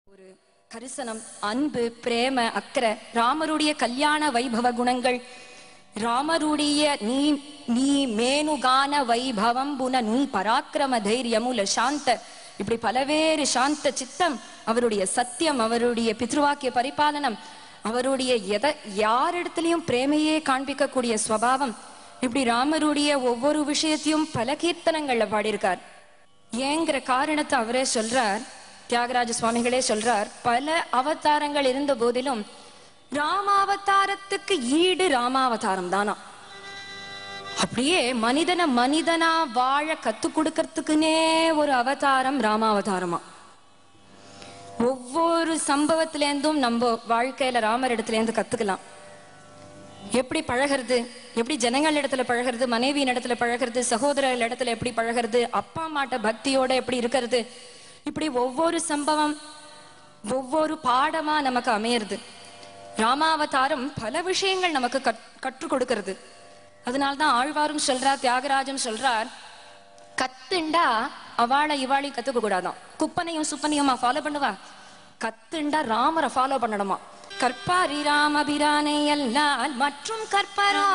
ஒரு கரிசனம் அன்பு பிரேம அக்கறை ராமருடைய கல்யாண வைபவ குணங்கள் ராமருடைய நீ நீ மேனுகான வைபவம் புன நீ பராக்கிரம தைரியமுல சாந்த இப்படி பலவேறு சாந்த சித்தம் அவருடைய சத்தியம் அவருடைய பித்ருவாக்கிய பரிபாலனம் அவருடைய எதை யாரிடத்திலையும் பிரேமையே காண்பிக்கக்கூடிய ஸ்வபாவம் இப்படி ராமருடைய ஒவ்வொரு விஷயத்தையும் பல கீர்த்தனங்கள்ல பாடியிருக்கார் ஏங்கிற காரணத்தை அவரே சொல்றார் தியாகராஜ சுவாமிகளே சொல்றார் பல அவதாரங்கள் இருந்த போதிலும் ராமாவதாரத்துக்கு ஈடு ராமாவதாரம் தானா அப்படியே மனிதனை மனிதனா வாழ கத்து கொடுக்கறதுக்குன்னே ஒரு அவதாரம் ராமாவதாரமா ஒவ்வொரு சம்பவத்திலேருந்தும் நம்ம வாழ்க்கையில ராமர் இடத்துல இருந்து கத்துக்கலாம் எப்படி பழகிறது எப்படி ஜனங்கள் இடத்துல பழகிறது மனைவியின் இடத்துல பழகிறது சகோதரர்கள் இடத்துல எப்படி பழகிறது அப்பா அம்மாட்ட பக்தியோட எப்படி இருக்கிறது இப்படி ஒவ்வொரு சம்பவம் ஒவ்வொரு பாடமா நமக்கு அமையிறது ராமாவதாரம் பல விஷயங்கள் நமக்கு கற்- கற்றுக் கொடுக்கிறது அதனால்தான் ஆழ்வாரும் சொல்றார் தியாகராஜம் சொல்றார் கத்துண்டா அவாளை இவாளி கத்துக்க கூடாதாம் குப்பனையும் சுப்பனையுமா ஃபாலோ பண்ணுவா கத்துண்டா ராமரை ஃபாலோ பண்ணணுமா கற்பாரி ராமபிரானை அல்லால் மற்றும் கற்பரா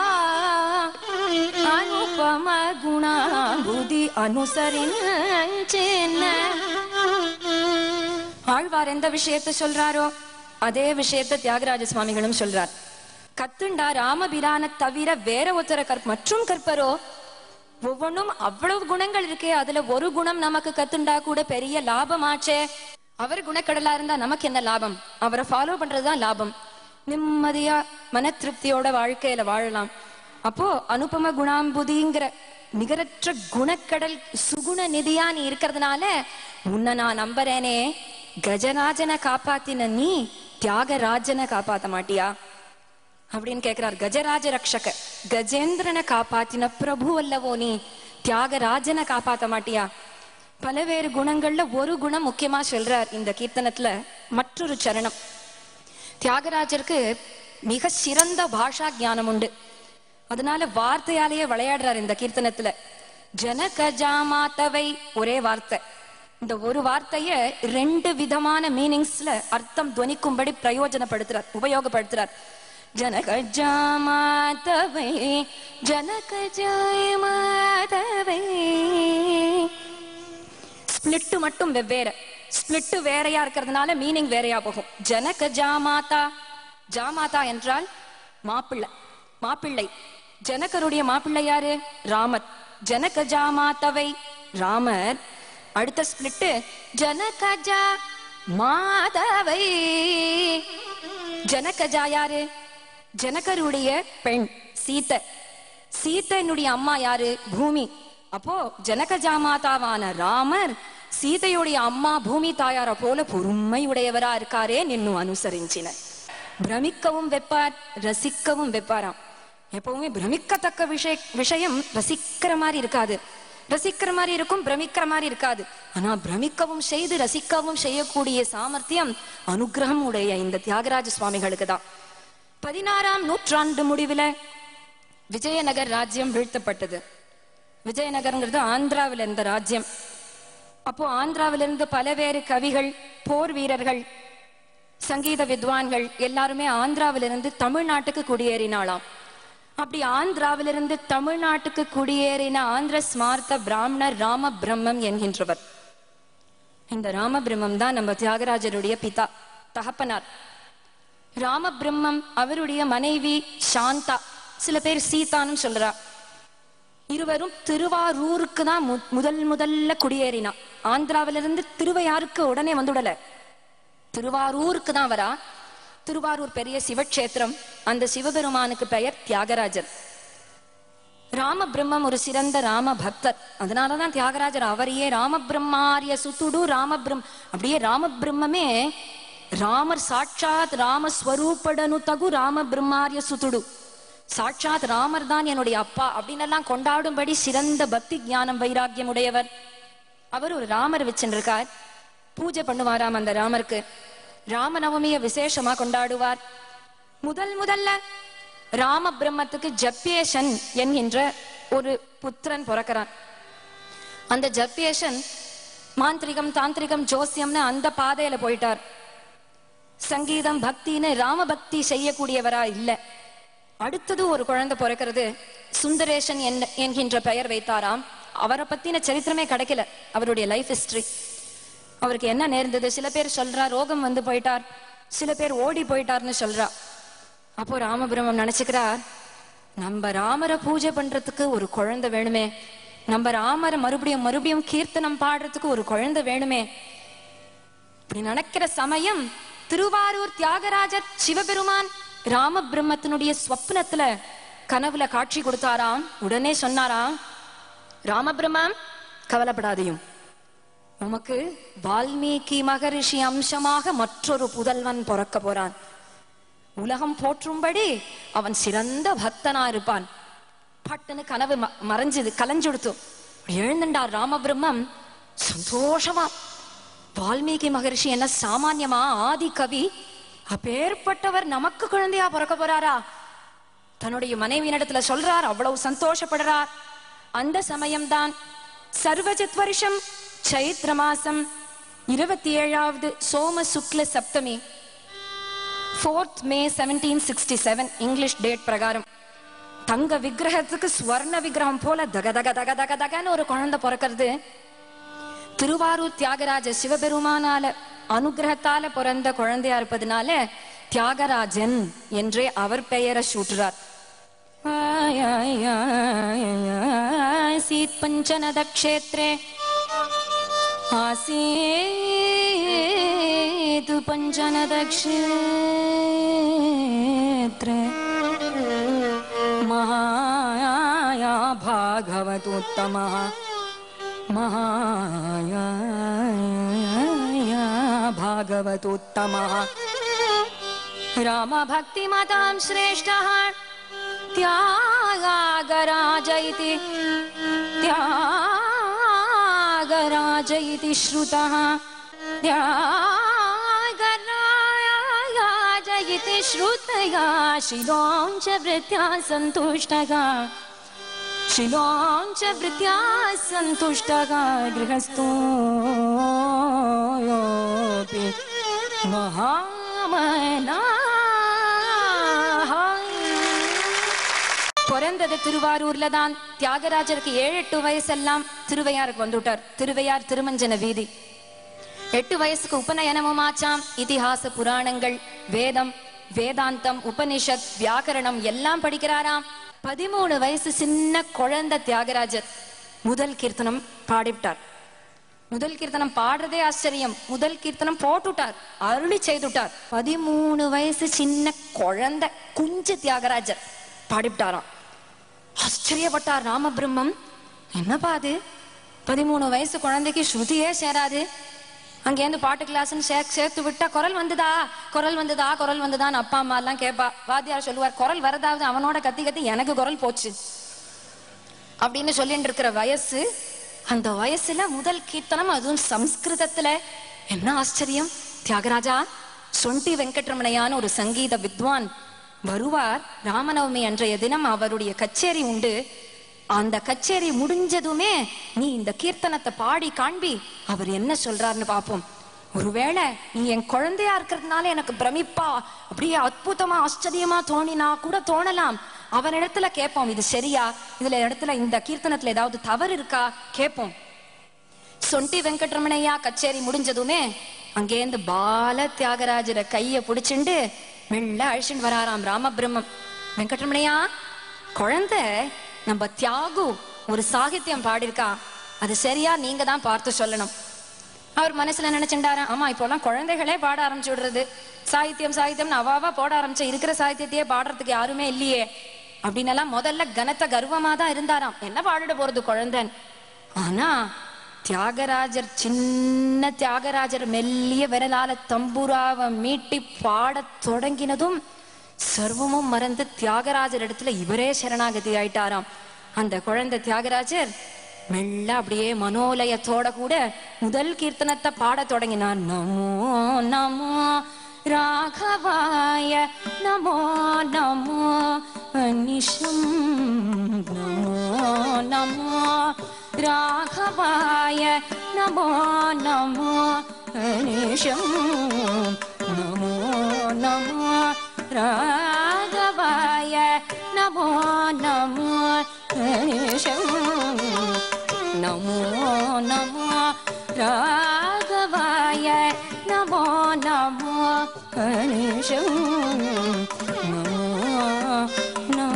அனுபம குணாபுதி அனுசரின் ஆழ்வார் எந்த விஷயத்தை சொல்றாரோ அதே விஷயத்தை தியாகராஜ சுவாமிகளும் சொல்றார் கத்துண்டா ராமபிரான தவிர வேற ஒருத்தர கற் மற்றும் கற்பரோ ஒவ்வொன்றும் அவ்வளவு குணங்கள் இருக்கே அதுல ஒரு குணம் நமக்கு கத்துண்டா கூட பெரிய லாபமாச்சே அவர் குணக்கடலா இருந்தா நமக்கு என்ன லாபம் அவரை ஃபாலோ பண்றதுதான் லாபம் நிம்மதியா மன திருப்தியோட வாழ்க்கையில வாழலாம் அப்போ அனுபம குணாம்புதிங்கிற நிகரற்ற குணக்கடல் சுகுண நிதியா நீ இருக்கிறதுனால உன்னை நான் நம்புறேனே கஜராஜனை காப்பாத்தின நீ தியாகராஜனை காப்பாத்த மாட்டியா அப்படின்னு கேக்குறார் கஜராஜ ரக்ஷக கஜேந்திரனை காப்பாத்தின பிரபு அல்லவோ நீ தியாகராஜனை காப்பாத்த மாட்டியா பலவேறு குணங்கள்ல ஒரு குணம் முக்கியமா சொல்றார் இந்த கீர்த்தனத்துல மற்றொரு சரணம் தியாகராஜருக்கு மிக சிறந்த பாஷா ஞானம் உண்டு அதனால வார்த்தையாலேயே விளையாடுறார் இந்த கீர்த்தனத்துல ஜனக ஜாமாத்தவை ஒரே வார்த்தை இந்த ஒரு வார்த்தைய ரெண்டு விதமான மீனிங்ஸ்ல அர்த்தம் துவனிக்கும்படி பிரயோஜனப்படுத்துறார் உபயோகப்படுத்துறார் ஜனக ஜாமாத்தவை ஜனக ஜாயமாதவை ஸ்பிளிட்டு மட்டும் வெவ்வேறு ஸ்பிளிட்டு வேறையா இருக்கிறதுனால மீனிங் வேறையா போகும் ஜனக ஜாமாதா ஜாமாதா என்றால் மாப்பிள்ளை மாப்பிள்ளை ஜனகருடைய மாப்பிள்ளை யாரு ராமர் ஜனக ஜாமாதவை ராமர் அடுத்த ஸ்பிளிட்டு ஜனகஜா மாதவை ஜனகஜா யாரு ஜனகருடைய பெண் சீத்தை சீத்தையினுடைய அம்மா யாரு பூமி அப்போ ஜனகஜாமாதாவான ராமர் சீதையுடைய அம்மா பூமி தாயார போல பொறுமை உடையவரா இருக்காரே நின்னு அனுசரிஞ்சின பிரமிக்கவும் வெப்பார் ரசிக்கவும் வெப்பாராம் எப்பவுமே பிரமிக்கத்தக்க விஷய விஷயம் ரசிக்கிற மாதிரி இருக்காது ரசிக்கிற மாதிரி இருக்கும் பிரமிக்கிற மாதிரி இருக்காது ஆனா பிரமிக்கவும் செய்து ரசிக்கவும் செய்யக்கூடிய சாமர்த்தியம் அனுகிரகம் உடைய இந்த தியாகராஜ சுவாமிகளுக்கு தான் பதினாறாம் நூற்றாண்டு முடிவுல விஜயநகர் ராஜ்யம் வீழ்த்தப்பட்டது விஜயநகர்ங்கிறது ஆந்திராவில் இருந்த ராஜ்யம் அப்போ ஆந்திராவிலிருந்து பலவேறு கவிகள் போர் வீரர்கள் சங்கீத வித்வான்கள் எல்லாருமே ஆந்திராவிலிருந்து தமிழ்நாட்டுக்கு குடியேறினாளாம் அப்படி ஆந்திராவிலிருந்து தமிழ்நாட்டுக்கு குடியேறின ஆந்திர ஸ்மார்த்த பிராமணர் ராம பிரம்மம் என்கின்றவர் இந்த ராம பிரம்மம் தான் நம்ம தியாகராஜருடைய பிதா தகப்பனார் ராம பிரம்மம் அவருடைய மனைவி சாந்தா சில பேர் சீதான்னு சொல்றா இருவரும் திருவாரூருக்கு தான் மு- முதல் முதல்ல குடியேறினா ஆந்திராவிலிருந்து திருவையாருக்கு உடனே வந்துடல திருவாரூருக்கு தான் வரா திருவாரூர் பெரிய சிவக்ஷேத்திரம் அந்த சிவபெருமானுக்கு பெயர் தியாகராஜர் ராம பிரம்மம் ஒரு சிறந்த ராம பக்தர் அதனாலதான் தியாகராஜர் அவரையே ராம பிரம்மாரிய சுத்துடு ராம பிரம் அப்படியே ராம பிரம்மமே ராமர் சாட்சாத் ராமஸ்வரூபடனு தகு ராம பிரம்மாரிய சுத்துடு சாட்சாத் ராமர் தான் என்னுடைய அப்பா அப்படின்னு எல்லாம் கொண்டாடும்படி சிறந்த பக்தி ஞானம் வைராக்கியம் உடையவர் அவர் ஒரு ராமர் வச்சுருக்கார் பூஜை பண்ணுவாராம் அந்த ராமருக்கு ராமநவமிய விசேஷமா கொண்டாடுவார் முதல் முதல்ல ராம பிரம்மத்துக்கு ஜப்பியேஷன் என்கின்ற ஒரு புத்திரன் பிறக்கிறான் அந்த ஜப்பியேஷன் மாந்திரிகம் தாந்திரிகம் ஜோசியம்னு அந்த பாதையில போயிட்டார் சங்கீதம் பக்தின்னு ராம பக்தி செய்யக்கூடியவரா இல்ல அடுத்தது ஒரு குழந்தை பிறக்கிறது சுந்தரேசன் என்- என்கின்ற பெயர் வைத்தாராம் அவரை பத்தின சரித்திரமே கிடைக்கல அவருடைய லைஃப் ஹிஸ்டரி அவருக்கு என்ன நேர்ந்தது சில பேர் சொல்றா ரோகம் வந்து போயிட்டார் சில பேர் ஓடி போயிட்டார்னு சொல்றா அப்போ ராமபிரமம் நினைச்சுக்கிறார் நம்ம ராமரை பூஜை பண்றதுக்கு ஒரு குழந்தை வேணுமே நம்ம ராமரை மறுபடியும் மறுபடியும் கீர்த்தனம் பாடுறதுக்கு ஒரு குழந்தை வேணுமே இப்படி நினைக்கிற சமயம் திருவாரூர் தியாகராஜர் சிவபெருமான் ராம பிரம்மத்தினுடைய ஸ்வப்னத்துல கனவுல காட்சி கொடுத்தாராம் உடனே சொன்னாராம் ராமபிரம்மம் கவலைப்படாதையும் உமக்கு வால்மீகி மகரிஷி அம்சமாக மற்றொரு புதல்வன் பிறக்க போறான் உலகம் போற்றும்படி அவன் சிறந்த பக்தனா இருப்பான் பட்டுன்னு கனவு ம- மறைஞ்சது கலைஞ்சுடுத்து எழுந்துண்டார் ராமபிரம்மம் சந்தோஷமா வால்மீகி மகரிஷி என்ன சாமான்யமா ஆதி கவி அப்பேற்பட்டவர் நமக்கு குழந்தையா பிறக்க போறாரா தன்னுடைய மனைவியினிடத்துல சொல்றார் அவ்வளவு சந்தோஷப்படுறார் அந்த சமயம்தான் சர்வஜத் வருஷம் சைத்ர மாசம் இருபத்தி ஏழாவது சோம சுக்ல சப்தமி fourth May seventeen sixty seven English date பிரகாரம் தங்க விக்கிரகத்துக்கு ஸ்வர்ண விக்கிரகம் போல தக தக தக தக தகன்னு ஒரு குழந்தை பிறக்கிறது திருவாரூர் தியாகராஜ சிவபெருமானால அனுகிரகத்தால பிறந்த குழந்தையா இருப்பதனால தியாகராஜன் என்றே அவர் பெயரை சூட்டுறார் ஆசீத் பஞ்சநத க்ஷேத்ரே ஆசீத் பஞ்சநத க்ஷேத்ரே महाया भागवतोत्तमः महाया भागवतोत्तमः रामभक्तिमतां श्रेष्ठः त्यागागराज इति त्यागराज इति श्रुतः त्यागराज इति श्रुतया शिलोञ्च वृत्त्या सन्तुष्टः शिलोञ्च वृत्त्या सन्तुष्टः गृहस्थोऽपि महामनाः பிறந்தது திருவாரூர்ல தான் தியாகராஜருக்கு ஏழு எட்டு வயசெல்லாம் திருவையாருக்கு வந்துட்டார் திருவையார் திருமஞ்சன வீதி எட்டு வயசுக்கு உபநயனமும் ஆச்சாம் இதிகாச புராணங்கள் வேதம் வேதாந்தம் உபனிஷத் வியாக்கரணம் எல்லாம் படிக்கிறாராம் பதிமூணு வயசு சின்ன குழந்தை தியாகராஜர் முதல் கீர்த்தனம் பாடிவிட்டார் முதல் கீர்த்தனம் பாடுறதே ஆச்சரியம் முதல் கீர்த்தனம் போட்டுட்டார் அருளி செய்துட்டார் பதிமூணு வயசு சின்ன குழந்தை குஞ்சு தியாகராஜர் பாடிவிட்டாராம் ஆச்சரியப்பட்டார் ராமபிரம்மம் என்னப்பா அது பதிமூணு வயசு குழந்தைக்கு ஸ்ருதியே சேராது அங்கேருந்து பாட்டு கிளாஸ்னு சே சேர்த்து விட்டா குரல் வந்துதா குரல் வந்துதா குரல் வந்துதான்னு அப்பா அம்மா எல்லாம் கேட்பா வாத்தியார் சொல்லுவார் குரல் வரதாவது அவனோட கத்தி கத்தி எனக்கு குரல் போச்சு அப்படின்னு சொல்லிட்டு இருக்கிற வயசு அந்த வயசுல முதல் கீர்த்தனம் அதுவும் சம்ஸ்கிருதத்துல என்ன ஆச்சரியம் தியாகராஜா சொண்டி வெங்கட்ரமணையான ஒரு சங்கீத வித்வான் வருவார் ராமநவமி அன்றைய தினம் அவருடைய கச்சேரி உண்டு அந்த கச்சேரி முடிஞ்சதுமே நீ இந்த கீர்த்தனத்தை பாடி காண்பி அவர் என்ன சொல்றாருன்னு பாப்போம் ஒருவேளை நீ என் குழந்தையா இருக்கிறதுனால எனக்கு பிரமிப்பா அப்படியே அற்புதமா ஆச்சரியமா தோணினா கூட தோணலாம் அவனிடத்துல கேட்போம் இது சரியா இதுல இடத்துல இந்த கீர்த்தனத்துல ஏதாவது தவறு இருக்கா கேட்போம் சொண்டி வெங்கட்ரமணையா கச்சேரி முடிஞ்சதுமே அங்கேருந்து பால தியாகராஜரை கைய பிடிச்சிண்டு மெல்ல அழிச்சுட்டு வராராம் ராமபிரம்மம் வெங்கட்ரமணையா குழந்தை நம்ம தியாகு ஒரு சாகித்யம் பாடியிருக்கா அது சரியா நீங்க தான் பார்த்து சொல்லணும் அவர் மனசுல நினைச்சுட்டாரு ஆமா இப்போலாம் குழந்தைகளே பாட ஆரம்பிச்சு விடுறது சாகித்யம் சாகித்யம்னு அவாவா போட ஆரம்பிச்ச இருக்கிற சாகித்யத்தையே பாடுறதுக்கு யாருமே இல்லையே அப்படின்னு எல்லாம் முதல்ல கனத்த கர்வமா தான் இருந்தாராம் என்ன பாடிட போறது குழந்தைன்னு ஆனா தியாகராஜர் சின்ன தியாகராஜர் மெல்லிய விரலால தம்புராவை மீட்டி பாடத் தொடங்கினதும் சர்வமும் மறந்து தியாகராஜர் இடத்துல இவரே சரணாகதி ஆயிட்டாராம் அந்த குழந்தை தியாகராஜர் மெல்ல அப்படியே மனோலயத்தோட கூட முதல் கீர்த்தனத்தை பாடத் தொடங்கினார் நமோ நமோ ராகவாய நமோ நமோ அனிஷம் நமோ நமோ ராகவாய நமோ நமோ அனிஷம் நமோ ராகவாய நமோ நமோ கணேசம் நமோ நமோ ராகவாய நமோ நமோ கணேசம் நமோ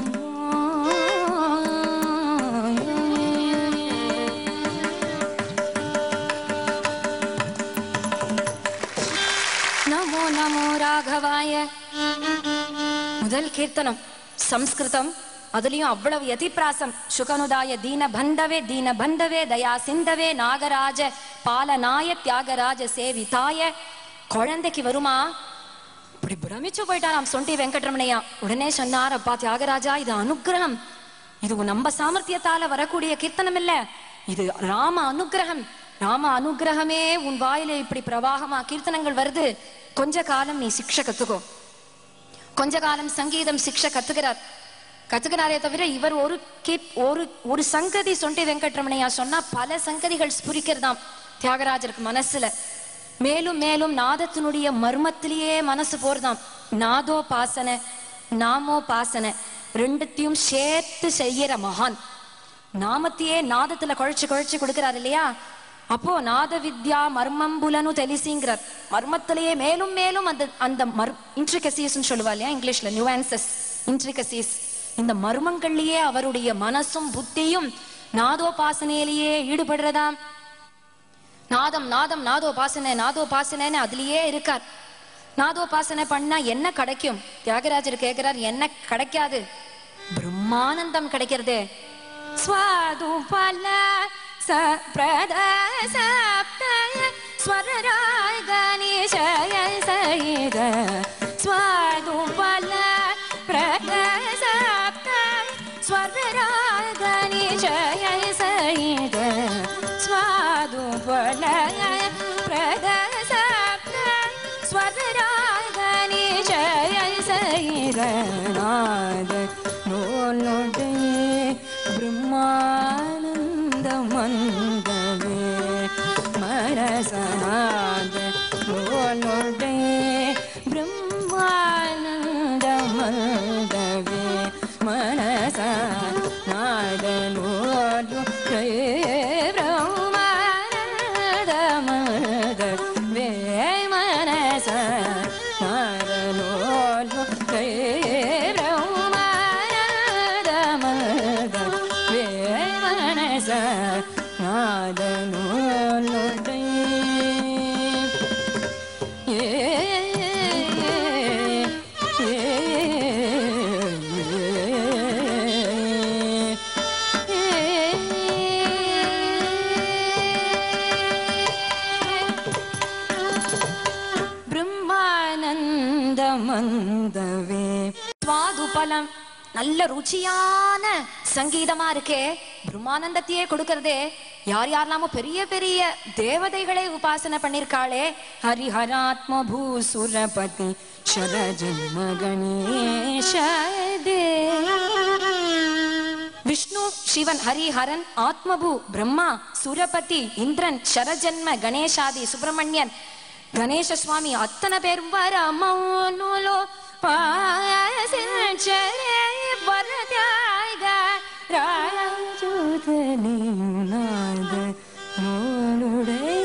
நமோ நமோ நமோ ராகவாய முதல் கீர்த்தனம் சம்ஸ்கிருதம் அதுலயும் அவ்வளவு யதிப்பிராசம் சுகனுதாய தீன பந்தவே தீன பந்தவே தயா சிந்தவே நாகராஜ பாலநாய தியாகராஜ சேவிதாய குழந்தைக்கு வருமா இப்படி பிரமிச்சு போயிட்டாராம் சொண்டி வெங்கட்ரமணையா உடனே சொன்னார் அப்பா தியாகராஜா இது அனுக்கிரகம் இது நம்ம சாமர்த்தியத்தால வரக்கூடிய கீர்த்தனம் இல்ல இது ராம அனுக்கிரகம் ராம அனுக்கிரகமே உன் வாயில இப்படி பிரவாகமா கீர்த்தனங்கள் வருது கொஞ்ச காலம் நீ சிக்ஷை கத்துக்கோ கொஞ்ச காலம் சங்கீதம் சிக்ஷை கத்துக்கிறார் கத்துக்கிறாரே தவிர இவர் ஒரு கீட் ஒரு ஒரு சங்கதி சொண்டி வெங்கட்ரமணையா சொன்னா பல சங்கதிகள் ஸ்புரிக்கிறதாம் தியாகராஜருக்கு மனசுல மேலும் மேலும் நாதத்தினுடைய மர்மத்திலேயே மனசு போறதாம் நாதோ பாசன நாமோ பாசன ரெண்டுத்தையும் சேர்த்து செய்யற மகான் நாமத்தையே நாதத்துல குழைச்சு குழைச்சு கொடுக்கிறார் இல்லையா அப்போ நாத வித்யா மர்மம் புலனு தெலிசிங்கிறார் மர்மத்திலேயே மேலும் மேலும் அந்த அந்த மர் இன்ட்ரிகசிஸ் சொல்லுவா இல்லையா இங்கிலீஷ்ல நியூஆன்சஸ் இன்ட்ரிகசிஸ் இந்த மர்மங்கள்லயே அவருடைய மனசும் புத்தியும் நாதோபாசனையிலேயே ஈடுபடுறதாம் நாதம் நாதம் நாதோபாசனை நாதோபாசனைன்னு அதுலயே இருக்கார் நாதோபாசனை பண்ணா என்ன கிடைக்கும் தியாகராஜர் கேட்கிறார் என்ன கிடைக்காது பிரம்மானந்தம் கிடைக்கிறது ஸ்வாது பல சப்ரத சப்தய ஸ்வரராய் கணேசய சயித ஸ்வாது பல பிரத சப்த ஸ்வரராய் கணேசய சயித ஸ்வாது பல பிரத சப்த ஸ்வரராய் கணேசய சயித நாத நோனுடே பிரம்மானந்த மந்தவே மரசனாத நோனுடே பிரம்மானந்த மந்தவே மனச நாத நோடு பிரம்மானந்த மந்தவே மனச நாத நோடு பிரம்மானந்த மந்தவே மனச நாத நோடு பிரம்மானந்த மந்தவே சுவாதுபலம் நல்ல ருச்சியான சங்கீதமா இருக்கே பிரம்மானந்தத்தையே கொடுக்கறதே யார் யாரெல்லாமோ பெரிய பெரிய தேவதைகளை உபாசனை பண்ணிருக்காளே ஹரிஹராத்ம பூசுரபதி சர ஜன்ம கணேஷ விஷ்ணு சிவன் ஹரிஹரன் ஆத்மபு பிரம்மா சுரபதி இந்திரன் சரஜன்ம கணேசாதி சுப்பிரமணியன் கணேச சுவாமி அத்தனை பேரும் வர மௌனுலோ பாசிச்சரே வரத்யாக ராஜூதனியுனாத மோனுடை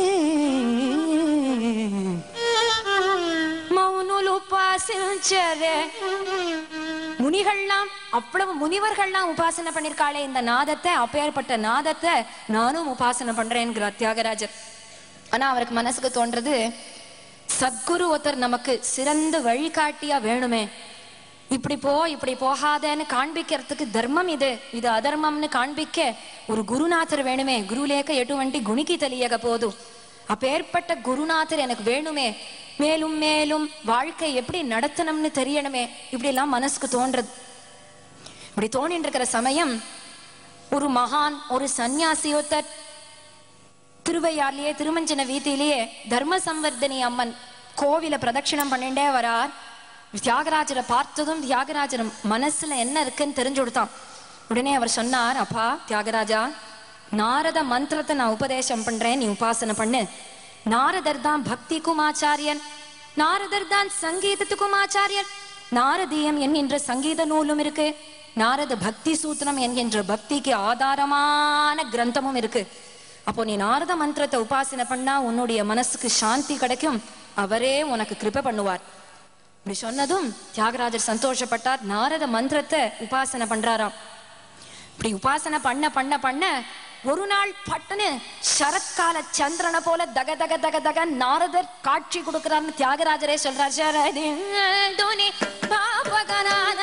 மௌனுல் உபாசிச்சரே முனிகள்லாம் அவ்வளவு முனிவர்கள்லாம் உபாசனை பண்ணிருக்காளே இந்த நாதத்தை அப்பேற்பட்ட நாதத்தை நானும் உபாசனை பண்றேன்கிறார் தியாகராஜர் ஆனா அவருக்கு மனசுக்கு தோன்றது சத்குரு ஒருத்தர் நமக்கு சிறந்த வழிகாட்டியா வேணுமே இப்படி போ இப்படி போகாதேன்னு காண்பிக்கிறதுக்கு தர்மம் இது இது அதர்மம்னு காண்பிக்க ஒரு குருநாதர் வேணுமே குருலேக்க எட்டுவண்டி குணிக்கி தெளியக போதும் அப்பேற்பட்ட குருநாதர் எனக்கு வேணுமே மேலும் மேலும் வாழ்க்கை எப்படி நடத்தணும்னு தெரியணுமே இப்படி எல்லாம் மனசுக்கு தோன்றது இப்படி தோணிட்டு இருக்கிற சமயம் ஒரு மகான் ஒரு சந்நியாசி ஒருத்தர் திருவையார்லயே திருமஞ்சன வீதியிலேயே தர்ம சம்வர்தனி அம்மன் கோவில பிரதட்சிணம் பண்ணிட்டே வரார் தியாகராஜரை பார்த்ததும் தியாகராஜர் மனசுல என்ன இருக்குன்னு தெரிஞ்சு கொடுத்தான் உடனே அவர் சொன்னார் அப்பா தியாகராஜா நாரத மந்திரத்தை நான் உபதேசம் பண்றேன் நீ உபாசனை பண்ணு நாரதர் தான் பக்திக்கும் ஆச்சாரியன் நாரதர் தான் சங்கீதத்துக்கும் ஆச்சாரியன் நாரதீயம் என்கின்ற சங்கீத நூலும் இருக்கு நாரத பக்தி சூத்திரம் என்கின்ற பக்திக்கு ஆதாரமான கிரந்தமும் இருக்கு அப்போ நீ நாரத மந்திரத்தை உபாசனை பண்ணா உன்னுடைய மனசுக்கு சாந்தி கிடைக்கும் அவரே உனக்கு கிருபை பண்ணுவார் இப்படி சொன்னதும் தியாகராஜர் சந்தோஷப்பட்டார் நாரத மந்திரத்தை உபாசனை பண்றாராம் இப்படி உபாசனை பண்ண பண்ண பண்ண ஒரு நாள் பட்டுன்னு சரத்கால சந்திரனை போல தக தக தக தக நாரதர் காட்சி கொடுக்கிறார்னு தியாகராஜரே சொல்றார் சரதிந்துனி பாபகனான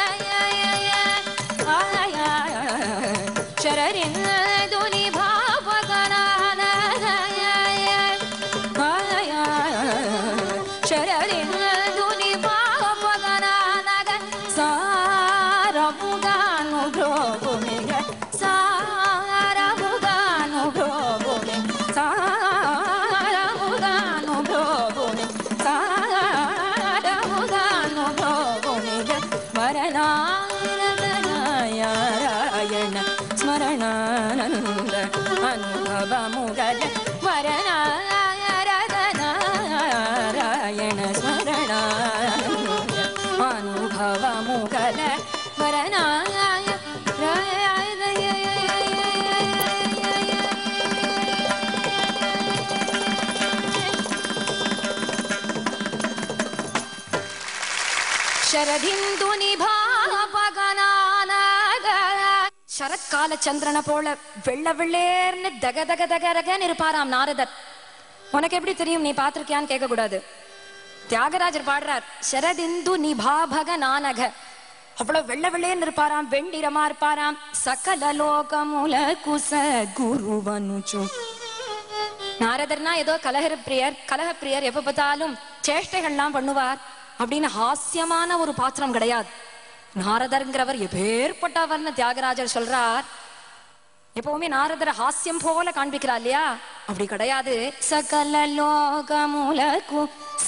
சரரிந்துனி பாபகனான ಶರಳಿಂದುನಿ ಪಾಪಗನಾನಗ ಸಾರಮುಗಾನು ಭ್ರೋಭುಮಿಗ ಸಾರಮುಗಾನು ಭ್ರೋಭುಮಿ ಸಾರಮುಗಾನು ಭ್ರೋಭುಮಿ ಸಾರಮುಗಾನು ಭ್ರೋಭುಮಿಗ ಮರಣಾಯಣ ಸ್ಮರಣಾನಂದ ಅನುಭವ ಮುಗಲ ವರನಾರಾಯಣ ಸ್ಮರಣ ಅನುಭವ ಮುಗಲ ವರನಾಯ ಶರದಿಂದು நிபாபகனானக சரத்கால சந்திரனை போல வெள்ள வெள்ளேர்னு தக தக தகரகன்னு இருப்பாராம் நாரதர் உனக்கு எப்படி தெரியும் நீ பாத்திருக்கியான்னு கேட்க கூடாது தியாகராஜர் பாடுறார் சரதிந்து நிபாபக நானக அவ்வளவு வெள்ள வெள்ளேன்னு இருப்பாராம் வெண்டிரமா இருப்பாராம் சகல லோகமுல குச குருவனுச்சு நாரதர்னா ஏதோ கலகர பிரியர் கலக பிரியர் எப்ப பார்த்தாலும் சேஷ்டைகள்லாம் பண்ணுவார் அப்படின்னு ஹாஸ்யமான ஒரு பாத்திரம் கிடையாது நாரதர்ங்கிறவர் எப்பேற்பட்டவர்னு தியாகராஜர் சொல்றார் எப்பவுமே நாரதர் ஹாஸ்யம் போல காண்பிக்கிறார் இல்லையா அப்படி கிடையாது சகல லோகமுலகு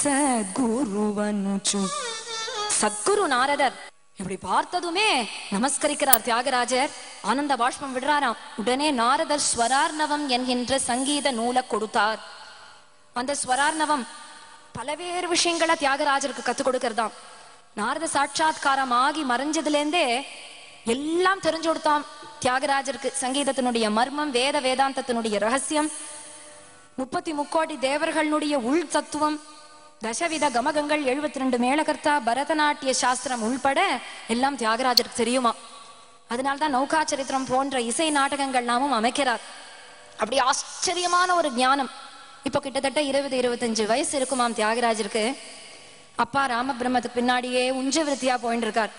சத்குருவனுச்சு சத்குரு நாரதர் இப்படி பார்த்ததுமே நமஸ்கரிக்கிறார் தியாகராஜர் ஆனந்த பாஷ்பம் விடுறாராம் உடனே நாரதர் ஸ்வரார்ணவம் என்கின்ற சங்கீத நூலை கொடுத்தார் அந்த ஸ்வரார்ணவம் பலவேறு விஷயங்களை தியாகராஜருக்கு கத்துக் கொடுக்கறதாம் நாரத சாட்சாத்காரம் ஆகி மறைஞ்சதுலேருந்தே எல்லாம் தெரிஞ்சு கொடுத்தாம் தியாகராஜருக்கு சங்கீதத்தினுடைய மர்மம் வேத வேதாந்தத்தினுடைய ரகசியம் முப்பத்தி முக்கோடி தேவர்களுடைய உள் தத்துவம் தசவித கமகங்கள் எழுபத்தி ரெண்டு மேளகர்த்தா பரதநாட்டிய சாஸ்திரம் உள்பட எல்லாம் தியாகராஜருக்கு தெரியுமா அதனால்தான் நௌகா சரித்திரம் போன்ற இசை நாடகங்கள் நாமும் அமைக்கிறார் அப்படி ஆச்சரியமான ஒரு ஞானம் இப்போ கிட்டத்தட்ட இருபது இருபத்தஞ்சு வயசு இருக்குமாம் தியாகராஜருக்கு அப்பா ராமபிரம்மத்துக்கு பின்னாடியே உஞ்ச விருத்தியா போயின்னு இருக்கார்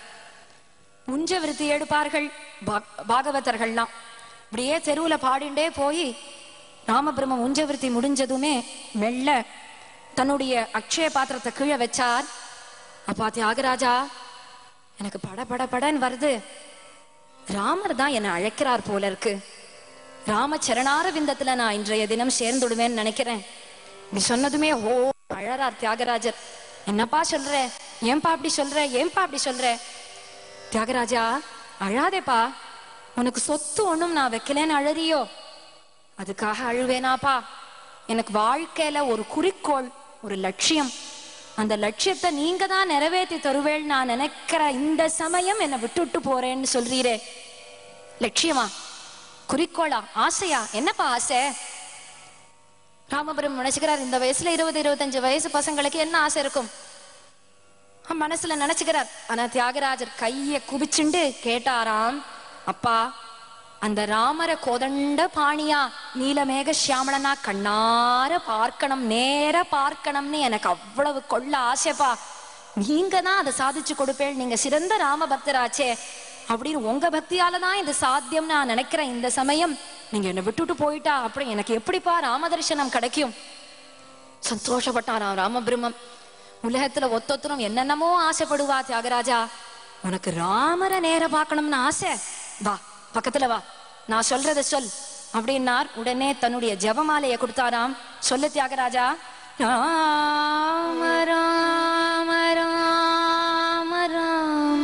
உஞ்ச விருத்தி எடுப்பார்கள் பா- பாகவதர்கள்லாம் இப்படியே தெருவுல பாடிண்டே போய் ராமபிரம்மம் உஞ்ச விருத்தி முடிஞ்சதுமே மெல்ல தன்னுடைய அக்ஷய பாத்திரத்தை கீழே வச்சார் அப்பா தியாகராஜா எனக்கு பட பட படன்னு வருது ராமர் தான் என்னை அழைக்கிறார் போல இருக்கு ராம சரணார விந்தத்துல நான் இன்றைய தினம் சேர்ந்துடுவேன்னு நினைக்கிறேன் இப்படி சொன்னதுமே ஓ அழறார் தியாகராஜர் என்னப்பா சொல்ற ஏன்பா அப்படி சொல்ற ஏன்பா அப்படி சொல்ற தியாகராஜா அழாதேப்பா உனக்கு சொத்து ஒண்ணும் நான் வைக்கலன்னு அழறியோ அதுக்காக அழுவேனாப்பா எனக்கு வாழ்க்கையில ஒரு குறிக்கோள் ஒரு லட்சியம் அந்த லட்சியத்தை நீங்க தான் நிறைவேற்றி தருவேள் நான் நினைக்கிற இந்த சமயம் என்னை விட்டுட்டு போறேன்னு சொல்றீரே லட்சியமா குறிக்கோளா ஆசையா என்னப்பா ஆசை ராமபுரம் நினைச்சுக்கிறார் இந்த வயசுல இருபது இருபத்தஞ்சு வயசு பசங்களுக்கு என்ன ஆசை இருக்கும் அவன் மனசுல நினைச்சுக்கிறார் ஆனா தியாகராஜர் கைய குபிச்சுண்டு கேட்டாராம் அப்பா அந்த ராமர கோதண்ட பாணியா நீலமேக சியாமளனா கண்ணார பார்க்கணும் நேர பார்க்கணும்னு எனக்கு அவ்வளவு கொள்ள ஆசைப்பா நீங்க தான் அதை சாதிச்சு கொடுப்பேன் நீங்க சிறந்த ராம பக்தராச்சே அப்படின்னு உங்க பக்தியால தான் இது சாத்தியம் நான் நினைக்கிறேன் இந்த சமயம் நீங்க என்னை விட்டுட்டு போயிட்டா அப்படி எனக்கு எப்படிப்பா ராம தரிசனம் கிடைக்கும் சந்தோஷப்பட்டாராம் ராமபிரம்மம் உலகத்துல ஒத்தொத்தரும் என்னென்னமோ ஆசைப்படுவா தியாகராஜா உனக்கு ராமரை நேர பார்க்கணும்னு ஆசை வா பக்கத்துல வா நான் சொல்றத சொல் அப்படின்னார் உடனே தன்னுடைய ஜெபமாலையை கொடுத்தாராம் சொல்லு தியாகராஜா ராம ராம ராம ராம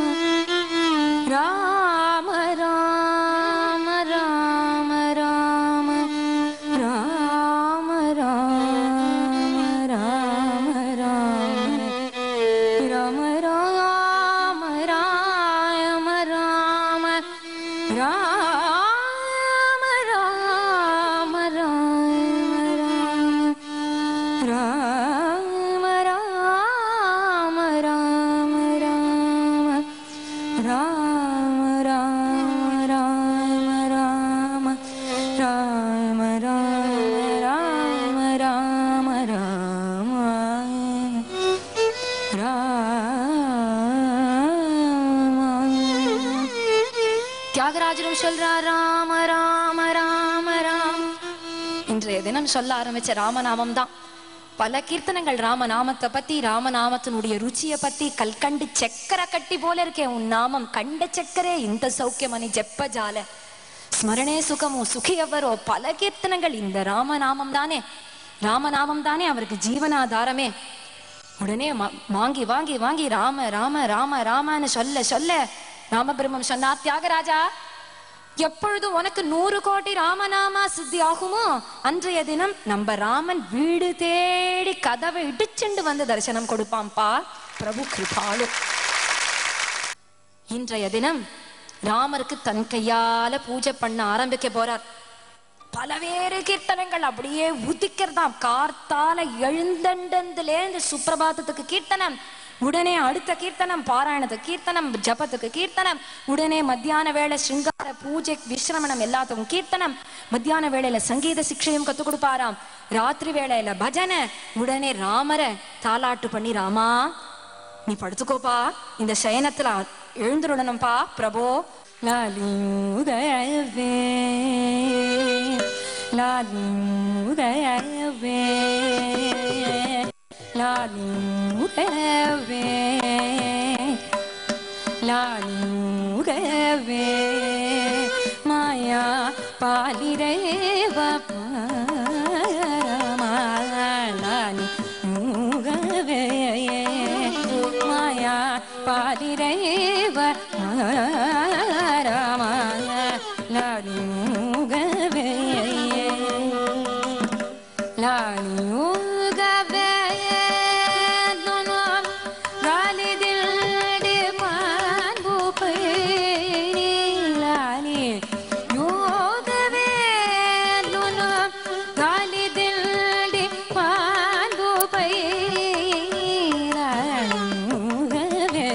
ராம ராம ராம ராம ராம ராம ராம ராம ராம ராம இன்றைய தினம் சொல்ல ஆரம்பிச்ச ராமநாமம் தான் பல கீர்த்தனங்கள் ராமநாமத்தை பத்தி ராமநாமத்தினுடைய ருச்சியை பத்தி கல்கண்டு சக்கரை கட்டி போல இருக்கே உன் நாமம் கண்ட சக்கரே இந்த சௌக்கியமணி ஜெப்ப ஜால ஸ்மரணே சுகமோ சுகியவரோ பல கீர்த்தனங்கள் இந்த ராமநாமம் தானே ராமநாமம் தானே அவருக்கு ஜீவனாதாரமே உடனே ம- வாங்கி வாங்கி வாங்கி ராம ராம ராம ராமன்னு சொல்ல சொல்ல ராமபிரம்மம் சொன்னார் தியாகராஜா எப்பொழுது உனக்கு நூறு கோடி ராமநாமா சித்தி ஆகுமோ அன்றைய தினம் நம்ம ராமன் வீடு தேடி கதவை இடிச்சுண்டு வந்து தரிசனம் கொடுப்பான்பா பிரபு கிருபாலு இன்றைய தினம் ராமருக்கு தன் கையால பூஜை பண்ண ஆரம்பிக்க போறார் பலவேறு கீர்த்தனங்கள் அப்படியே உதிக்கிறதாம் கார்த்தால எழுந்தண்டந்துலேருந்து சுப்பிரபாதத்துக்கு கீர்த்தனம் உடனே அடுத்த கீர்த்தனம் பாராயணத்துக்கு கீர்த்தனம் ஜபத்துக்கு கீர்த்தனம் உடனே மத்தியான வேளை சிருங்கார பூஜை விசிரமணம் எல்லாத்துக்கும் கீர்த்தனம் மத்தியான வேளையில சங்கீத சிக்ஷையும் கத்து கொடுப்பாராம் ராத்திரி வேளையில பஜனை உடனே ராமரை தாலாட்டு பண்ணி ராமா நீ படுத்துக்கோப்பா இந்த சயனத்துல எழுந்துடணும்பா பிரபோ லாலியுதயவே லாலியுதயவே லாலியுதயவே லாலியுதயவே மாயா பாலிரேவ பரமாலானி மூகவே மாயா பாலிரேவ ராமாலானி மூகவே லாலியுகவே நொனோ ಗಾಲಿದಿಲ್ದೆ ಮಾನ್ಬುಪೈ ಲಾಲಿ ಯೋಗವೇ ನುನು ಗಾಲಿದಿಲ್ದೆ ಮಾನ್ಬುಪೈ ಲಾಲಿಯುಗವೇ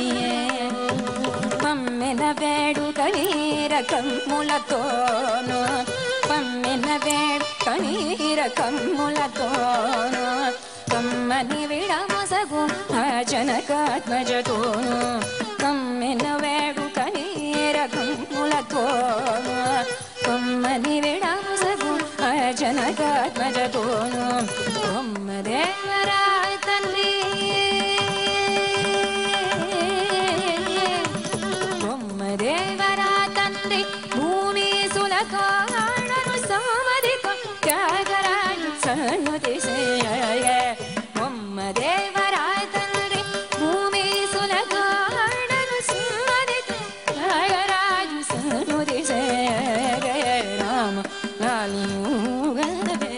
ಪಮ್ಮೆನ ಬೇಡು ಕಣೀರ ಕಮ್ಮುಲತೋನು ಪಮ್ಮೆನ ಬೇಡು ಕಣೀರ ಕಮ್ಮುಲತೋನು ಕಮ್ಮನಿ ವಿಡ ಮೊಸಗು ಜನಕಾತ್ಮಜತೋನು ಕಮ್ಮೆನ ಬೇಡು ಕಣೀರ ಕಮ್ಮುಲತೋನು ಕಮ್ಮನಿ ವಿಡ ಮೊಸಗು ಜನಕಾತ್ಮಜತೋನು ಕೊಮ್ಮ ದೇವರಾಯ ತಂದೆ ಬ್ರಹ್ಮದೇವರ ತಂದೆ ಭೂಮಿ ಸುಲಕಾಣನು ಸಾಮಧಿಕ ತ್ಯಾಗರಾಜು ಸನ್ನುತಿಸೆಯ ಬ್ರಹ್ಮದೇವರ ತಂದೆ ಭೂಮಿ ಸುಲಕಾಣನು ಸಾಮಧಿಕ ತ್ಯಾಗರಾಜು ಸನ್ನುತಿಸೆಯ ರಾಮ ಲಾಲಿಯೂಗವೇ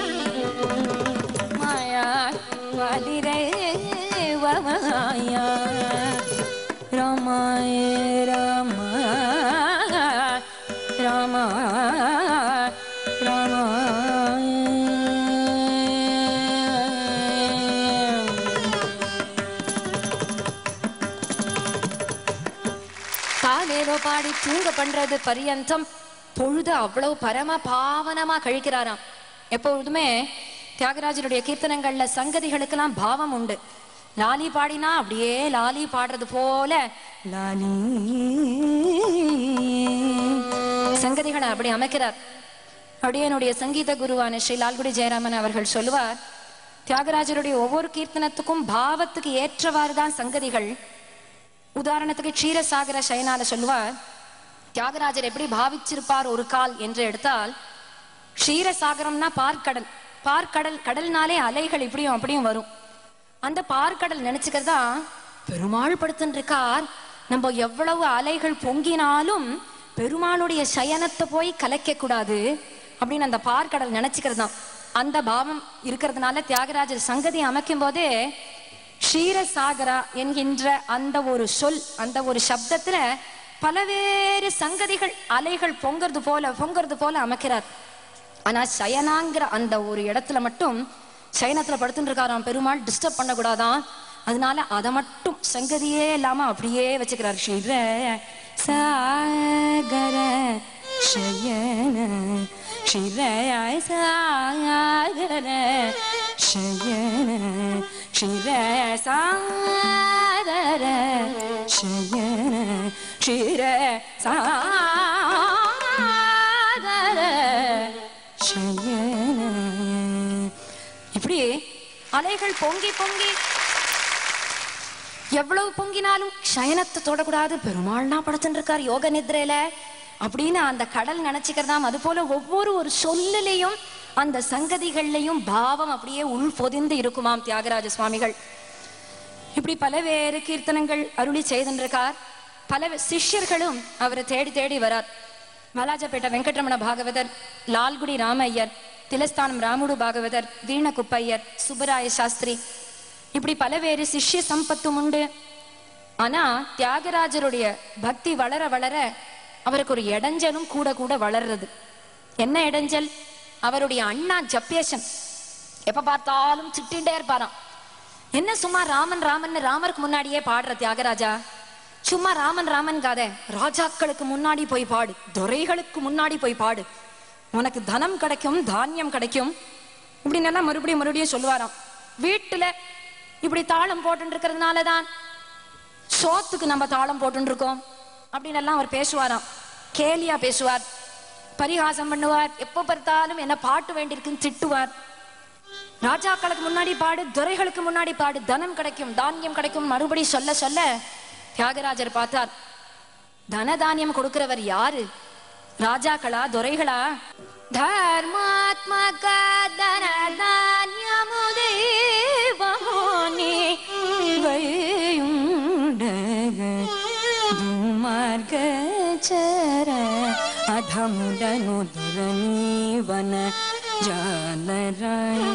ಮಾಯಾ ವಾದಿರೇವ ಮಾಯಾ ರಾಮಾಯ ರಾಮ ರಾಮ காலேதோ பாடி தூங்க பண்றது பரியந்தம் பொழுது அவ்வளவு பரம பாவனமா கழிக்கிறாராம் எப்பொழுதுமே தியாகராஜருடைய கீர்த்தனங்கள்ல சங்கதிகளுக்கெல்லாம் பாவம் உண்டு லாலி பாடினா அப்படியே லாலி பாடுறது போல லாலி சங்கதிகளை அப்படி அமைக்கிறார் அப்படியே என்னுடைய சங்கீத குருவான ஸ்ரீ லால்குடி ஜெயராமன் அவர்கள் சொல்லுவார் தியாகராஜருடைய ஒவ்வொரு கீர்த்தனத்துக்கும் பாவத்துக்கு ஏற்றவாறு தான் சங்கதிகள் உதாரணத்துக்கு க்ஷீரசாகர சயனால சொல்லுவார் தியாகராஜர் எப்படி பாவிச்சிருப்பார் ஒரு கால் என்று எடுத்தால் க்ஷீரசாகரம்னா பார்க்கடல் பார்க்கடல் கடல்னாலே அலைகள் இப்படியும் அப்படியும் வரும் அந்த பார்க்கடல் நினைச்சுக்கிறதா பெருமாள் படுத்துன்னு இருக்கார் நம்ம எவ்வளவு அலைகள் பொங்கினாலும் பெருமாளுடைய சயனத்தை போய் கலைக்க கூடாது அப்படின்னு அந்த பார்க்கடல் நினைச்சுக்கிறதாம் அந்த பாவம் இருக்கிறதுனால தியாகராஜர் சங்கதி அமைக்கும் போதே க்ஷீரசாகரா என்கின்ற அந்த ஒரு சொல் அந்த ஒரு சப்தத்துல பலவேறு சங்கதிகள் அலைகள் பொங்கறது போல பொங்கறது போல அமைக்கிறார் ஆனா சயனாங்கிற அந்த ஒரு இடத்துல மட்டும் சயனத்துல படுத்துட்டு இருக்காராம் பெருமாள் டிஸ்டர்ப் பண்ணக்கூடாதான் அதனால அதை மட்டும் சங்கதியே இல்லாம அப்படியே வச்சுக்கிறார் ஷிர சாகர ಶಯನ ಶಿರಯ ಸಾಗರ ಶಯನ ಶಿರಯ ಸಾಗರ ಶಯನ ಶಿರ ಸಾಗರ சயன இப்படி அலைகள் பொங்கி பொங்கி எவ்வளவு பொங்கினாலும் சயனத்தை தொடக்கூடாது பெருமாள்னா படுத்துட்டு இருக்கார் யோக நித்ரையில அப்படின்னு அந்த கடல் நினைச்சுக்கிறதாம் அது போல ஒவ்வொரு ஒரு சொல்லிலையும் அந்த சங்கதிகள்லையும் பாவம் அப்படியே உள் பொதிந்து இருக்குமாம் தியாகராஜ சுவாமிகள் இப்படி பலவேறு கீர்த்தனங்கள் அருளி செய்திருக்கார் பல சிஷ்யர்களும் அவரை தேடி தேடி வரார் மலாஜப்பேட்டை வெங்கட்ரமண பாகவதர் லால்குடி ராம ஐயர் திலஸ்தானம் ராமுடு பாகவதர் வீண குப்பையர் சுப்பராய சாஸ்திரி இப்படி பலவேறு சிஷ்ய சம்பத்தும் உண்டு ஆனா தியாகராஜருடைய பக்தி வளர வளர அவருக்கு ஒரு இடைஞ்சலும் கூட கூட வளர்றது என்ன இடைஞ்சல் அவருடைய அண்ணா ஜப்பேசன் எப்ப பார்த்தாலும் திட்டின்டே இருப்பாராம் என்ன சும்மா ராமன் ராமன் ராமருக்கு முன்னாடியே பாடுற தியாகராஜா சும்மா ராமன் ராமன் காத ராஜாக்களுக்கு முன்னாடி போய் பாடு துரைகளுக்கு முன்னாடி போய் பாடு உனக்கு தனம் கிடைக்கும் தானியம் கிடைக்கும் இப்படின்னு எல்லாம் மறுபடியும் மறுபடியும் சொல்லுவாராம் வீட்டுல இப்படி தாளம் போட்டு இருக்கிறதுனால தான் சோத்துக்கு நம்ம தாளம் போட்டு இருக்கோம் அப்படின்னு எல்லாம் அவர் பேசுவாராம் கேலியா பேசுவார் பரிகாசம் பண்ணுவார் எப்ப பார்த்தாலும் என்ன பாட்டு வேண்டியிருக்குன்னு திட்டுவார் ராஜாக்களுக்கு முன்னாடி பாடு துரைகளுக்கு முன்னாடி பாடு தனம் கிடைக்கும் தானியம் கிடைக்கும் மறுபடி சொல்ல சொல்ல தியாகராஜர் பார்த்தார் தன தானியம் கொடுக்கிறவர் யாரு ராஜாக்களா துரைகளா தர்மாத்மக தன தானியமுதேவமோனி வையுண்டக దుర్మార్గచర అధముడను ధరణీవన జాలరాయ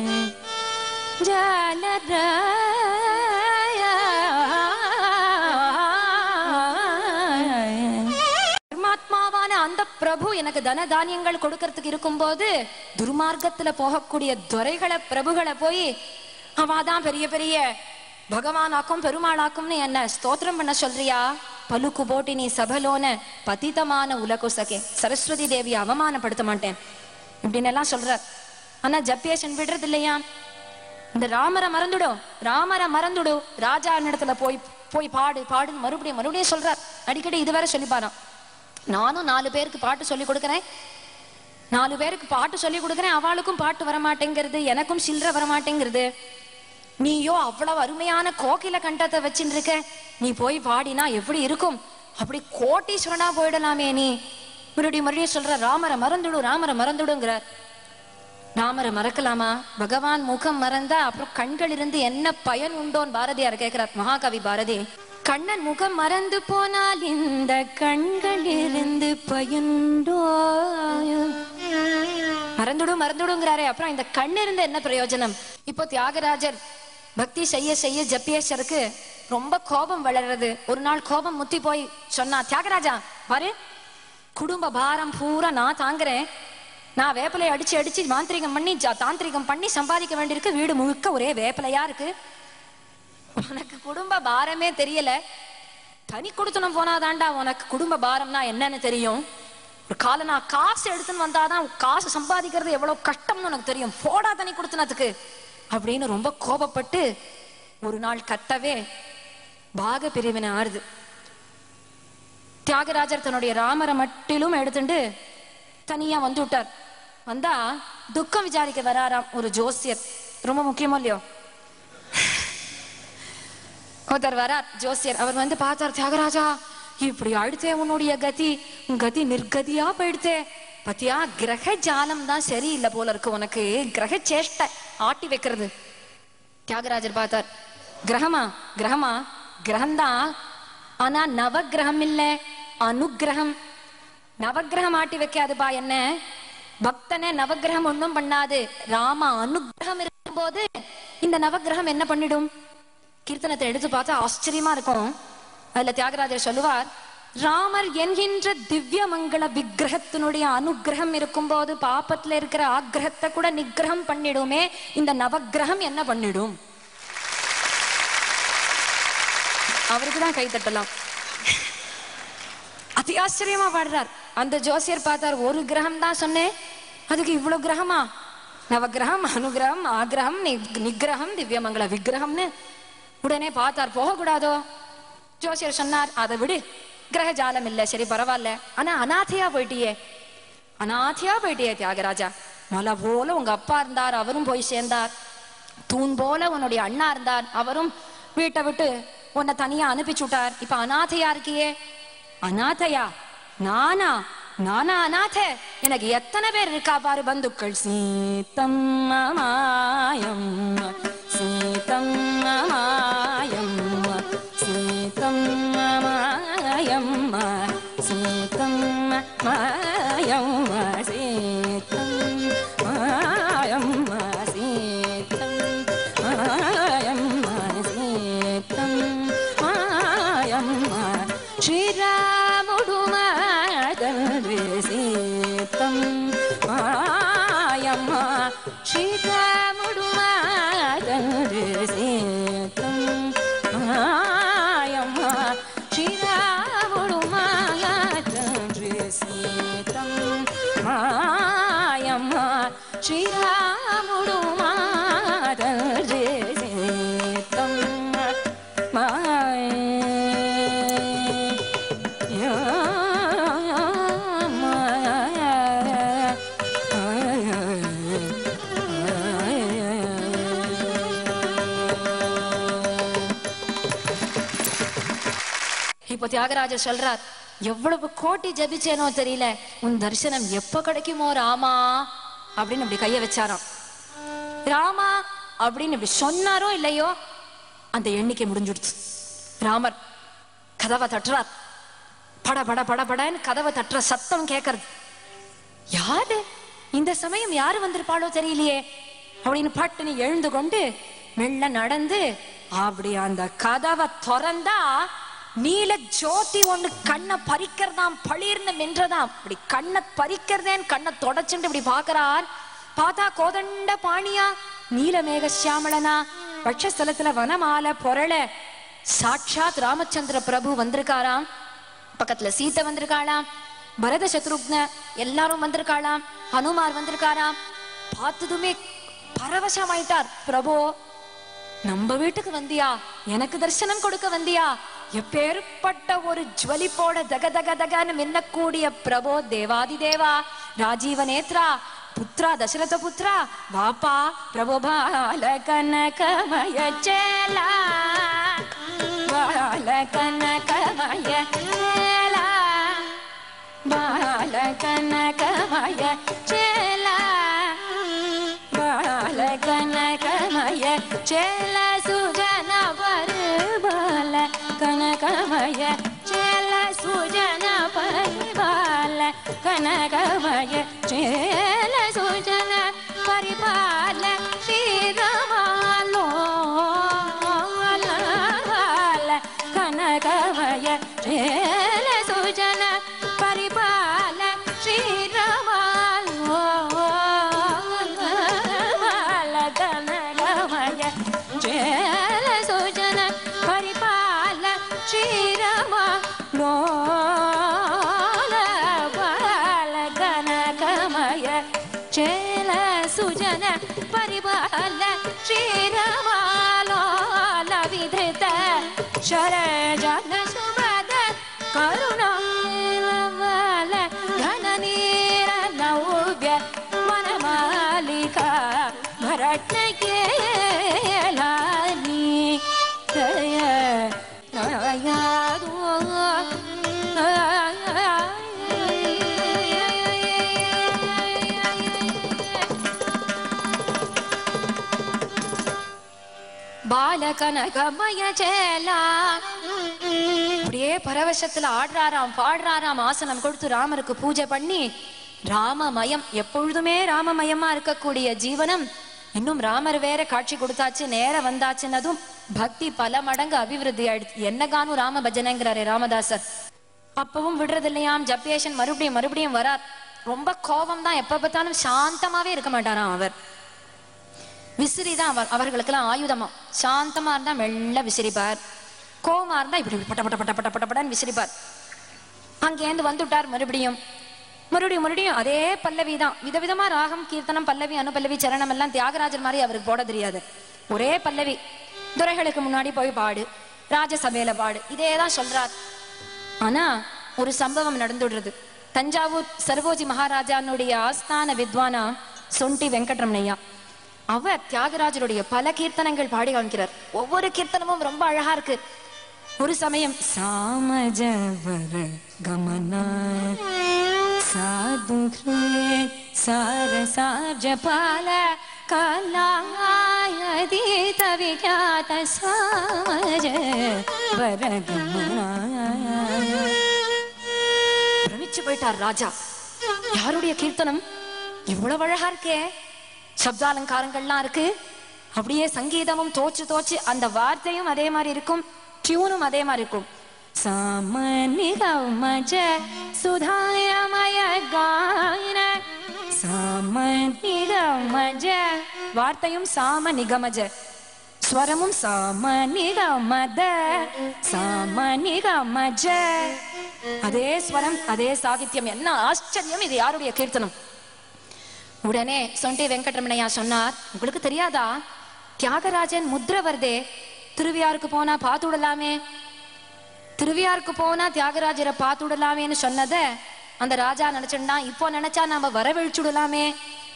జాలరాయ பரமாத்மாவான அந்த பிரபு எனக்கு தன தானியங்கள் கொடுக்கறதுக்கு இருக்கும்போது துர்மார்க்கத்துல போகக்கூடிய துரைகளை பிரபுகளை போய் அவாதான் பெரிய பெரிய பகவானாக்கும் பெருமாளாக்கும்னு என்ன ஸ்தோத்திரம் பண்ண சொல்றியா பலுக்கு போட்டி நீ சபலோன பதிதமான உலகுசகே சரஸ்வதி தேவியை அவமானப்படுத்த மாட்டேன் இப்படின்னு எல்லாம் சொல்றார் ஆனா ஜப்பியேசன் விடுறது இல்லையா இந்த ராமரை மறந்துடும் ராமரை மறந்துடும் ராஜா இடத்துல போய் போய் பாடு பாடுன்னு மறுபடியும் மறுபடியும் சொல்றார் அடிக்கடி இதுவரை சொல்லிப்பாராம் நானும் நாலு பேருக்கு பாட்டு சொல்லி கொடுக்குறேன் நாலு பேருக்கு பாட்டு சொல்லி கொடுக்குறேன் அவளுக்கும் பாட்டு வரமாட்டேங்கிறது எனக்கும் சில்லற வரமாட்டேங்கிறது நீயோ அவ்வளவு அருமையான கோகில கண்டத்தை வச்சுட்டு இருக்க நீ போய் பாடினா எப்படி இருக்கும் அப்படி கோட்டீஸ்வரனா போயிடலாமே நீ மறுபடியும் மறுபடியும் சொல்ற ராமரை மறந்துடு ராமரை மறந்துடுங்கிறார் ராமரை மறக்கலாமா பகவான் முகம் மறந்தா அப்புறம் கண்கள் இருந்து என்ன பயன் உண்டோன்னு பாரதியார் கேட்கிறார் மகாகவி பாரதி கண்ணன் முகம் மறந்து போனால் இந்த கண்கள் இருந்து பயனுண்டோ மறந்துடும் மறந்துடுங்கிறாரே அப்புறம் இந்த கண் இருந்து என்ன பிரயோஜனம் இப்போ தியாகராஜர் பக்தி செய்ய செய்ய ஜப்பியேஸ்வருக்கு ரொம்ப கோபம் வளர்றது ஒரு நாள் கோபம் முத்தி போய் சொன்னா தியாகராஜா பாரு குடும்ப பாரம் பூரா நான் தாங்குறேன் நான் வேப்பிலையை அடிச்சு அடிச்சு மாந்திரிகம் பண்ணி ஜா- தாந்திரிகம் பண்ணி சம்பாதிக்க வேண்டியிருக்கு வீடு முழுக்க ஒரே வேப்பிலையா இருக்கு உனக்கு குடும்ப பாரமே தெரியல தனி கொடுத்தனம் போனாதான்டா உனக்கு குடும்ப பாரம்னா என்னன்னு தெரியும் ஒரு காலை நான் காசு எடுத்துன்னு வந்தாதான் காசு சம்பாதிக்கிறது எவ்வளவு கஷ்டம்னு உனக்கு தெரியும் போடா தனி கொடுத்தனத்துக்கு அப்படின்னு ரொம்ப கோபப்பட்டு ஒரு நாள் கத்தவே பாக பிரிவினை ஆறுது தியாகராஜர் தன்னுடைய ராமரை மட்டிலும் எடுத்துட்டு தனியா வந்து விட்டார் வந்தா துக்கம் விசாரிக்க வராராம் ஒரு ஜோசியர் ரொம்ப முக்கியமோ இல்லையோ ஒருத்தர் வரார் ஜோசியர் அவர் வந்து பார்த்தார் தியாகராஜா இப்படி ஆயிடுத்தே உன்னுடைய கதி உன் கதி நிர்கதியா போயிடுத்தே பத்தியா கிரக ஜாலம் தான் சரியில்லை போல இருக்கு உனக்கு கிரக சேஷ்டை ஆட்டி வைக்கிறது தியாகராஜர் பார்த்தார் கிரகமா கிரகமா கிரகம்தான் ஆனா நவக்கிரகம் இல்ல அனுக்கிரகம் நவக்கிரகம் ஆட்டி வைக்காதுப்பா என்ன பக்தனை நவக்கிரகம் ஒண்ணும் பண்ணாது ராம அனுக்கிரகம் இருக்கும்போது இந்த நவக்கிரகம் என்ன பண்ணிடும் கீர்த்தனத்தை எடுத்து பார்த்தா ஆச்சரியமா இருக்கும் அதுல தியாகராஜர் சொல்லுவார் ராமர் என்கின்ற திவ்ய மங்கள விக்கிரகத்தினுடைய அனுக்கிரகம் இருக்கும்போது பாப்பத்துல இருக்கிற ஆக்கிரகத்தை கூட நிக்கிரகம் பண்ணிடுமே இந்த நவக்கிரகம் என்ன பண்ணிடும் அவருக்கு தான் கை தட்டலாம் அதி ஆச்சரியமா பாடுறார் அந்த ஜோசியர் பார்த்தார் ஒரு கிரகம் தான் சொன்னேன் அதுக்கு இவ்வளவு கிரகமா நவகிரகம் அனுகிரகம் ஆகிரகம் நி- நிக்கிரகம் திவ்யமங்கல விக்கிரகம்னு உடனே பார்த்தார் போகக்கூடாதோ ஜோசியர் சொன்னார் அதை விடு கிரக ஜாலம் இல்ல சரி பரவாயில்ல ஆனா அநாதையா போயிட்டியே அநாதையா போயிட்டியே தியாகராஜா மலை போல உங்க அப்பா இருந்தார் அவரும் போய் சேர்ந்தார் தூண் போல உன்னுடைய அண்ணா இருந்தார் அவரும் வீட்டை விட்டு உன்னை தனியா அனுப்பிச்சுட்டார் இப்ப அனாதையா இருக்கியே அனாதையா நானா நானா அநாத எனக்கு எத்தனை பேர் இருக்கா பாரு பந்துக்கள் சீத்தம் மாயம் சீத்தம் மாயம் சீத்தம் மாயம் சீத்தம் மாயம் சீத்தம் மாயம் சீத்தம் மாயம் சீத்தம் மாயம் శ్రీరాముడు మాతండ్రి సీతం మాయమ్మ శ్రీరాముడు మాతండ్రి సీతం మాయమ్మ శ్రీరాముడు మాతండ్రి సీతం మాయమ్మ శ్రీరాముడు మాతండ్రి సీతం మాయ இப்போ தியாகராஜர் சொல்றார் எவ்வளவு கோட்டி ஜபிச்சேனோ தெரியல உன் தரிசனம் எப்ப கிடைக்குமோ ராமா அப்படின்னு அப்படி கைய வச்சாராம் ராமா அப்படின்னு இப்படி சொன்னாரோ இல்லையோ அந்த எண்ணிக்கை முடிஞ்சுடுச்சு ராமர் கதவை தட்டுறார் பட பட பட படன்னு கதவை தட்டுற சத்தம் கேட்கறது யாரு இந்த சமயம் யாரு வந்திருப்பாளோ தெரியலையே அப்படின்னு பட்டுன்னு எழுந்து கொண்டு மெல்ல நடந்து அப்படி அந்த கதவை திறந்தா நீல ஜோதி ஒண்ணு கண்ணை பறிக்கிறதாம் பளிர்னு மின்றதாம் இப்படி கண்ணை பறிக்கிறதேன்னு கண்ணை தொடச்சுட்டு இப்படி பாக்குறார் பார்த்தா கோதண்ட பாணியா நீலமேக சியாமளனா பட்சஸ்தலத்துல வனமால பொரள சாட்சாத் ராமச்சந்திர பிரபு வந்திருக்காராம் பக்கத்துல சீத்தை வந்திருக்காளாம் பரத சத்ருக்ன எல்லாரும் வந்திருக்காளாம் ஹனுமார் வந்திருக்காராம் பார்த்ததுமே பரவசமாயிட்டார் பிரபு நம்ம வீட்டுக்கு வந்தியா எனக்கு தரிசனம் கொடுக்க வந்தியா எப்பேற்பட்ட ஒரு ஜுவலிப்போட தக தக தகன்னு மின்னக்கூடிய பிரபோ தேவாதி தேவா ராஜீவ நேத்ரா புத்ரா தசரத புத்ரா வாப்பா பிரபு பால கனகமய சேலா பால கனகமய சேலா பால கனகமய சேலா பால கனகமய சேல சுஜன பருபால கனகமய சேல சுஜன பரிபால கனகமய சேல சுஜன பரிபால ஸ்ரீரமாலோ கனகமய சேல சுஜன பரிபால ஸ்ரீரமாலோ கனகமய சேல சுஜன பரிபால ஸ்ரீரமாலோ கனகமய சேல சுஜன பரிபால ஸ்ரீரமாலோல விதிருத்த ಶರಜನ ಸುಮದ ಕರುಣಾಲ ಘನ ನೀರ ನೌವ್ಯ ಮನ ಮಾಲಿಕ ಭರಟ್ನಗೆ ಲಾನಿ ದಯ ನಯಾದು பாலகனகமய சேலா அப்படியே பரவசத்துல ஆடுறாராம் பாடுறாராம் ஆசனம் கொடுத்து ராமருக்கு பூஜை பண்ணி ராமமயம் எப்பொழுதுமே ராமமயமா இருக்கக்கூடிய ஜீவனம் இன்னும் ராமர் வேற காட்சி கொடுத்தாச்சு நேர வந்தாச்சுன்னதும் பக்தி பல மடங்கு அபிவிருத்தி ஆயிடுச்சு என்னகானும் ராம பஜனைங்கிறாரு ராமதாசர் அப்பவும் விடுறது இல்லையாம் ஜப்பேஷன் மறுபடியும் மறுபடியும் வரார் ரொம்ப கோபம் தான் எப்ப பார்த்தாலும் சாந்தமாவே இருக்க மாட்டாராம் அவர் விசிறி தான் அவர் அவர்களுக்கெல்லாம் ஆயுதமா சாந்தமா இருந்தா மெல்ல விசிறிப்பார் கோவமா இருந்தா இப்படி இப்படி பட்ட பட்ட பட்ட பட்ட பட்ட படன்னு விசிறிப்பார் அங்கேருந்து வந்துட்டார் மறுபடியும் மறுபடியும் மறுபடியும் அதே பல்லவி தான் விதவிதமா ராகம் கீர்த்தனம் பல்லவி அனுபல்லவி சரணம் எல்லாம் தியாகராஜர் மாதிரி அவருக்கு போட தெரியாது ஒரே பல்லவி துரைகளுக்கு முன்னாடி போய் பாடு ராஜசபையில பாடு இதே தான் சொல்றார் ஆனா ஒரு சம்பவம் நடந்துடுறது தஞ்சாவூர் சர்வோஜி மகாராஜானுடைய ஆஸ்தான வித்வானா சொண்டி வெங்கட்ரமணையா அவர் தியாகராஜருடைய பல கீர்த்தனங்கள் பாடி காமிக்கிறார் ஒவ்வொரு கீர்த்தனமும் ரொம்ப அழகா இருக்கு ஒரு சமயம் சாமஜவர கமனா சாது சாரசாஜபால கலாயதீத விஜாத சாமஜ வரகமனா பிரமிச்சு போயிட்டார் ராஜா யாருடைய கீர்த்தனம் இவ்வளவு அழகா இருக்கே சப்தாலங்காரங்கள்லாம் இருக்கு அப்படியே சங்கீதமும் தோச்சு தோச்சு அந்த வார்த்தையும் அதே மாதிரி இருக்கும் டியூனும் அதே மாதிரி இருக்கும் சாமனிகமஜ சுதாயமய காயன சாமனிகமஜ வார்த்தையும் சாம நிகமஜ ஸ்வரமும் சாம நிகமத சாம நிகமஜ அதே ஸ்வரம் அதே சாகித்யம் என்ன ஆச்சரியம் இது யாருடைய கீர்த்தனம் உடனே சொண்டி வெங்கட்ரமணையா சொன்னார் உங்களுக்கு தெரியாதா தியாகராஜன் முத்ர வருதே திருவியாருக்கு போனா பார்த்து விடலாமே திருவியாருக்கு போனா தியாகராஜரை பார்த்து விடலாமேன்னு சொன்னத அந்த ராஜா நினைச்சுன்னா இப்போ நினைச்சா நாம வரவழிச்சுடலாமே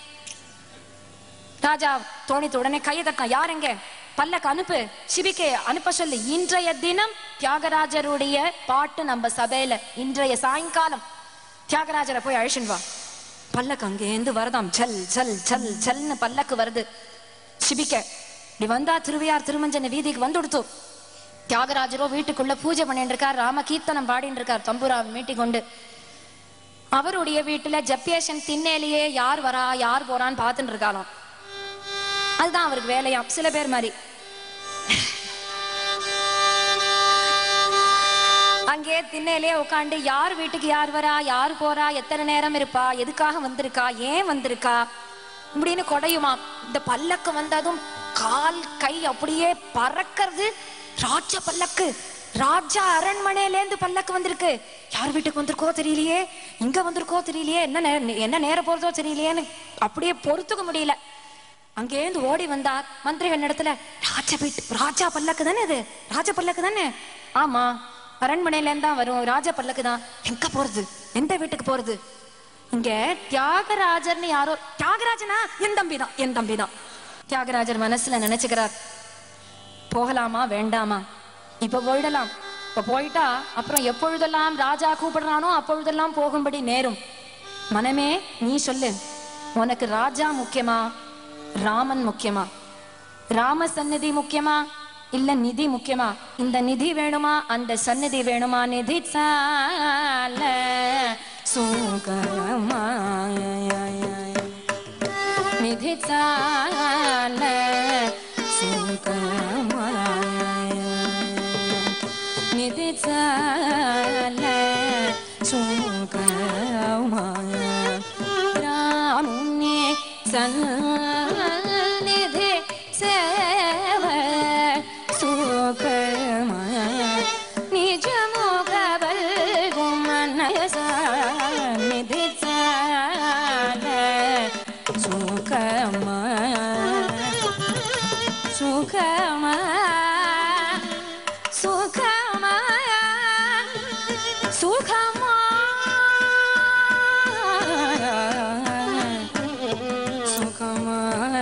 ராஜா தோணித்த உடனே கையை தட்டான் யார் எங்க பல்லக்கு அனுப்பு சிபிக்கே அனுப்ப சொல்லு இன்றைய தினம் தியாகராஜருடைய பாட்டு நம்ம சபையில இன்றைய சாயங்காலம் தியாகராஜரை போய் அழிச்சுன்னு வா பல்லக்கு அங்கேருந்து வரதாம் ஜல் ஜல் ஜல் ஜல்னு பல்லக்கு வருது சிபிக்க இப்படி வந்தா திருவையார் திருமஞ்சன வீதிக்கு வந்து கொடுத்து தியாகராஜரோ வீட்டுக்குள்ள பூஜை பண்ணிட்டு இருக்கார் ராம கீர்த்தனம் பாடிட்டு இருக்கார் தம்புரா மீட்டி கொண்டு அவருடைய வீட்டுல ஜப்பியேஷன் திண்ணேலியே யார் வரா யார் போறான்னு பார்த்துட்டு இருக்காளாம் அதுதான் அவருக்கு வேலையாம் சில பேர் மாதிரி அங்கே திண்ணையிலே உட்காந்து யார் வீட்டுக்கு யார் வரா யார் போறா எத்தனை நேரம் இருப்பா எதுக்காக வந்திருக்கா ஏன் வந்திருக்கா இப்படின்னு கொடையுமா இந்த பல்லக்கு வந்ததும் கால் கை அப்படியே பறக்கிறது ராஜ பல்லக்கு ராஜா அரண்மனையிலேருந்து பல்லக்கு வந்திருக்கு யார் வீட்டுக்கு வந்திருக்கோ தெரியலையே இங்க வந்திருக்கோ தெரியலையே என்ன நே- என்ன நேரம் போறதோ தெரியலையேன்னு அப்படியே பொறுத்துக்க முடியல அங்கேருந்து ஓடி வந்தார் மந்திரிகள் இடத்துல ராஜா வீட்டு ராஜா பல்லக்கு தானே இது ராஜ பல்லக்கு தானே ஆமா அரண்மனையில தான் வரும் ராஜ பல்லக்கு தான் எங்க போறது எந்த வீட்டுக்கு போறது இங்க தியாகராஜர்னு யாரோ தியாகராஜனா என் தம்பி தான் என் தம்பி தான் தியாகராஜர் மனசுல நினைச்சுக்கிறார் போகலாமா வேண்டாமா இப்ப போயிடலாம் இப்ப போயிட்டா அப்புறம் எப்பொழுதெல்லாம் ராஜா கூப்பிடுறானோ அப்பொழுதெல்லாம் போகும்படி நேரும் மனமே நீ சொல்லு உனக்கு ராஜா முக்கியமா ராமன் முக்கியமா ராம சந்நிதி முக்கியமா இல்ல நிதி முக்கியமா இந்த நிதி வேணுமா அந்த சந்நிதி வேணுமா நிதி சால சுகமா நிதி சால சுகமா நிதி சால சுகமா ராமுனி சந்நிதி சேவ சுகமா நிஜ முகபல் குமனய சந்நிதி சால சுகமா சுகமா சுகமா சுகமா சுகமா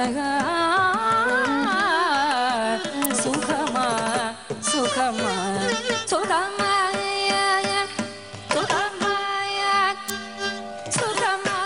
சுகமா சுகமா சுகமா சுகமா சுகமா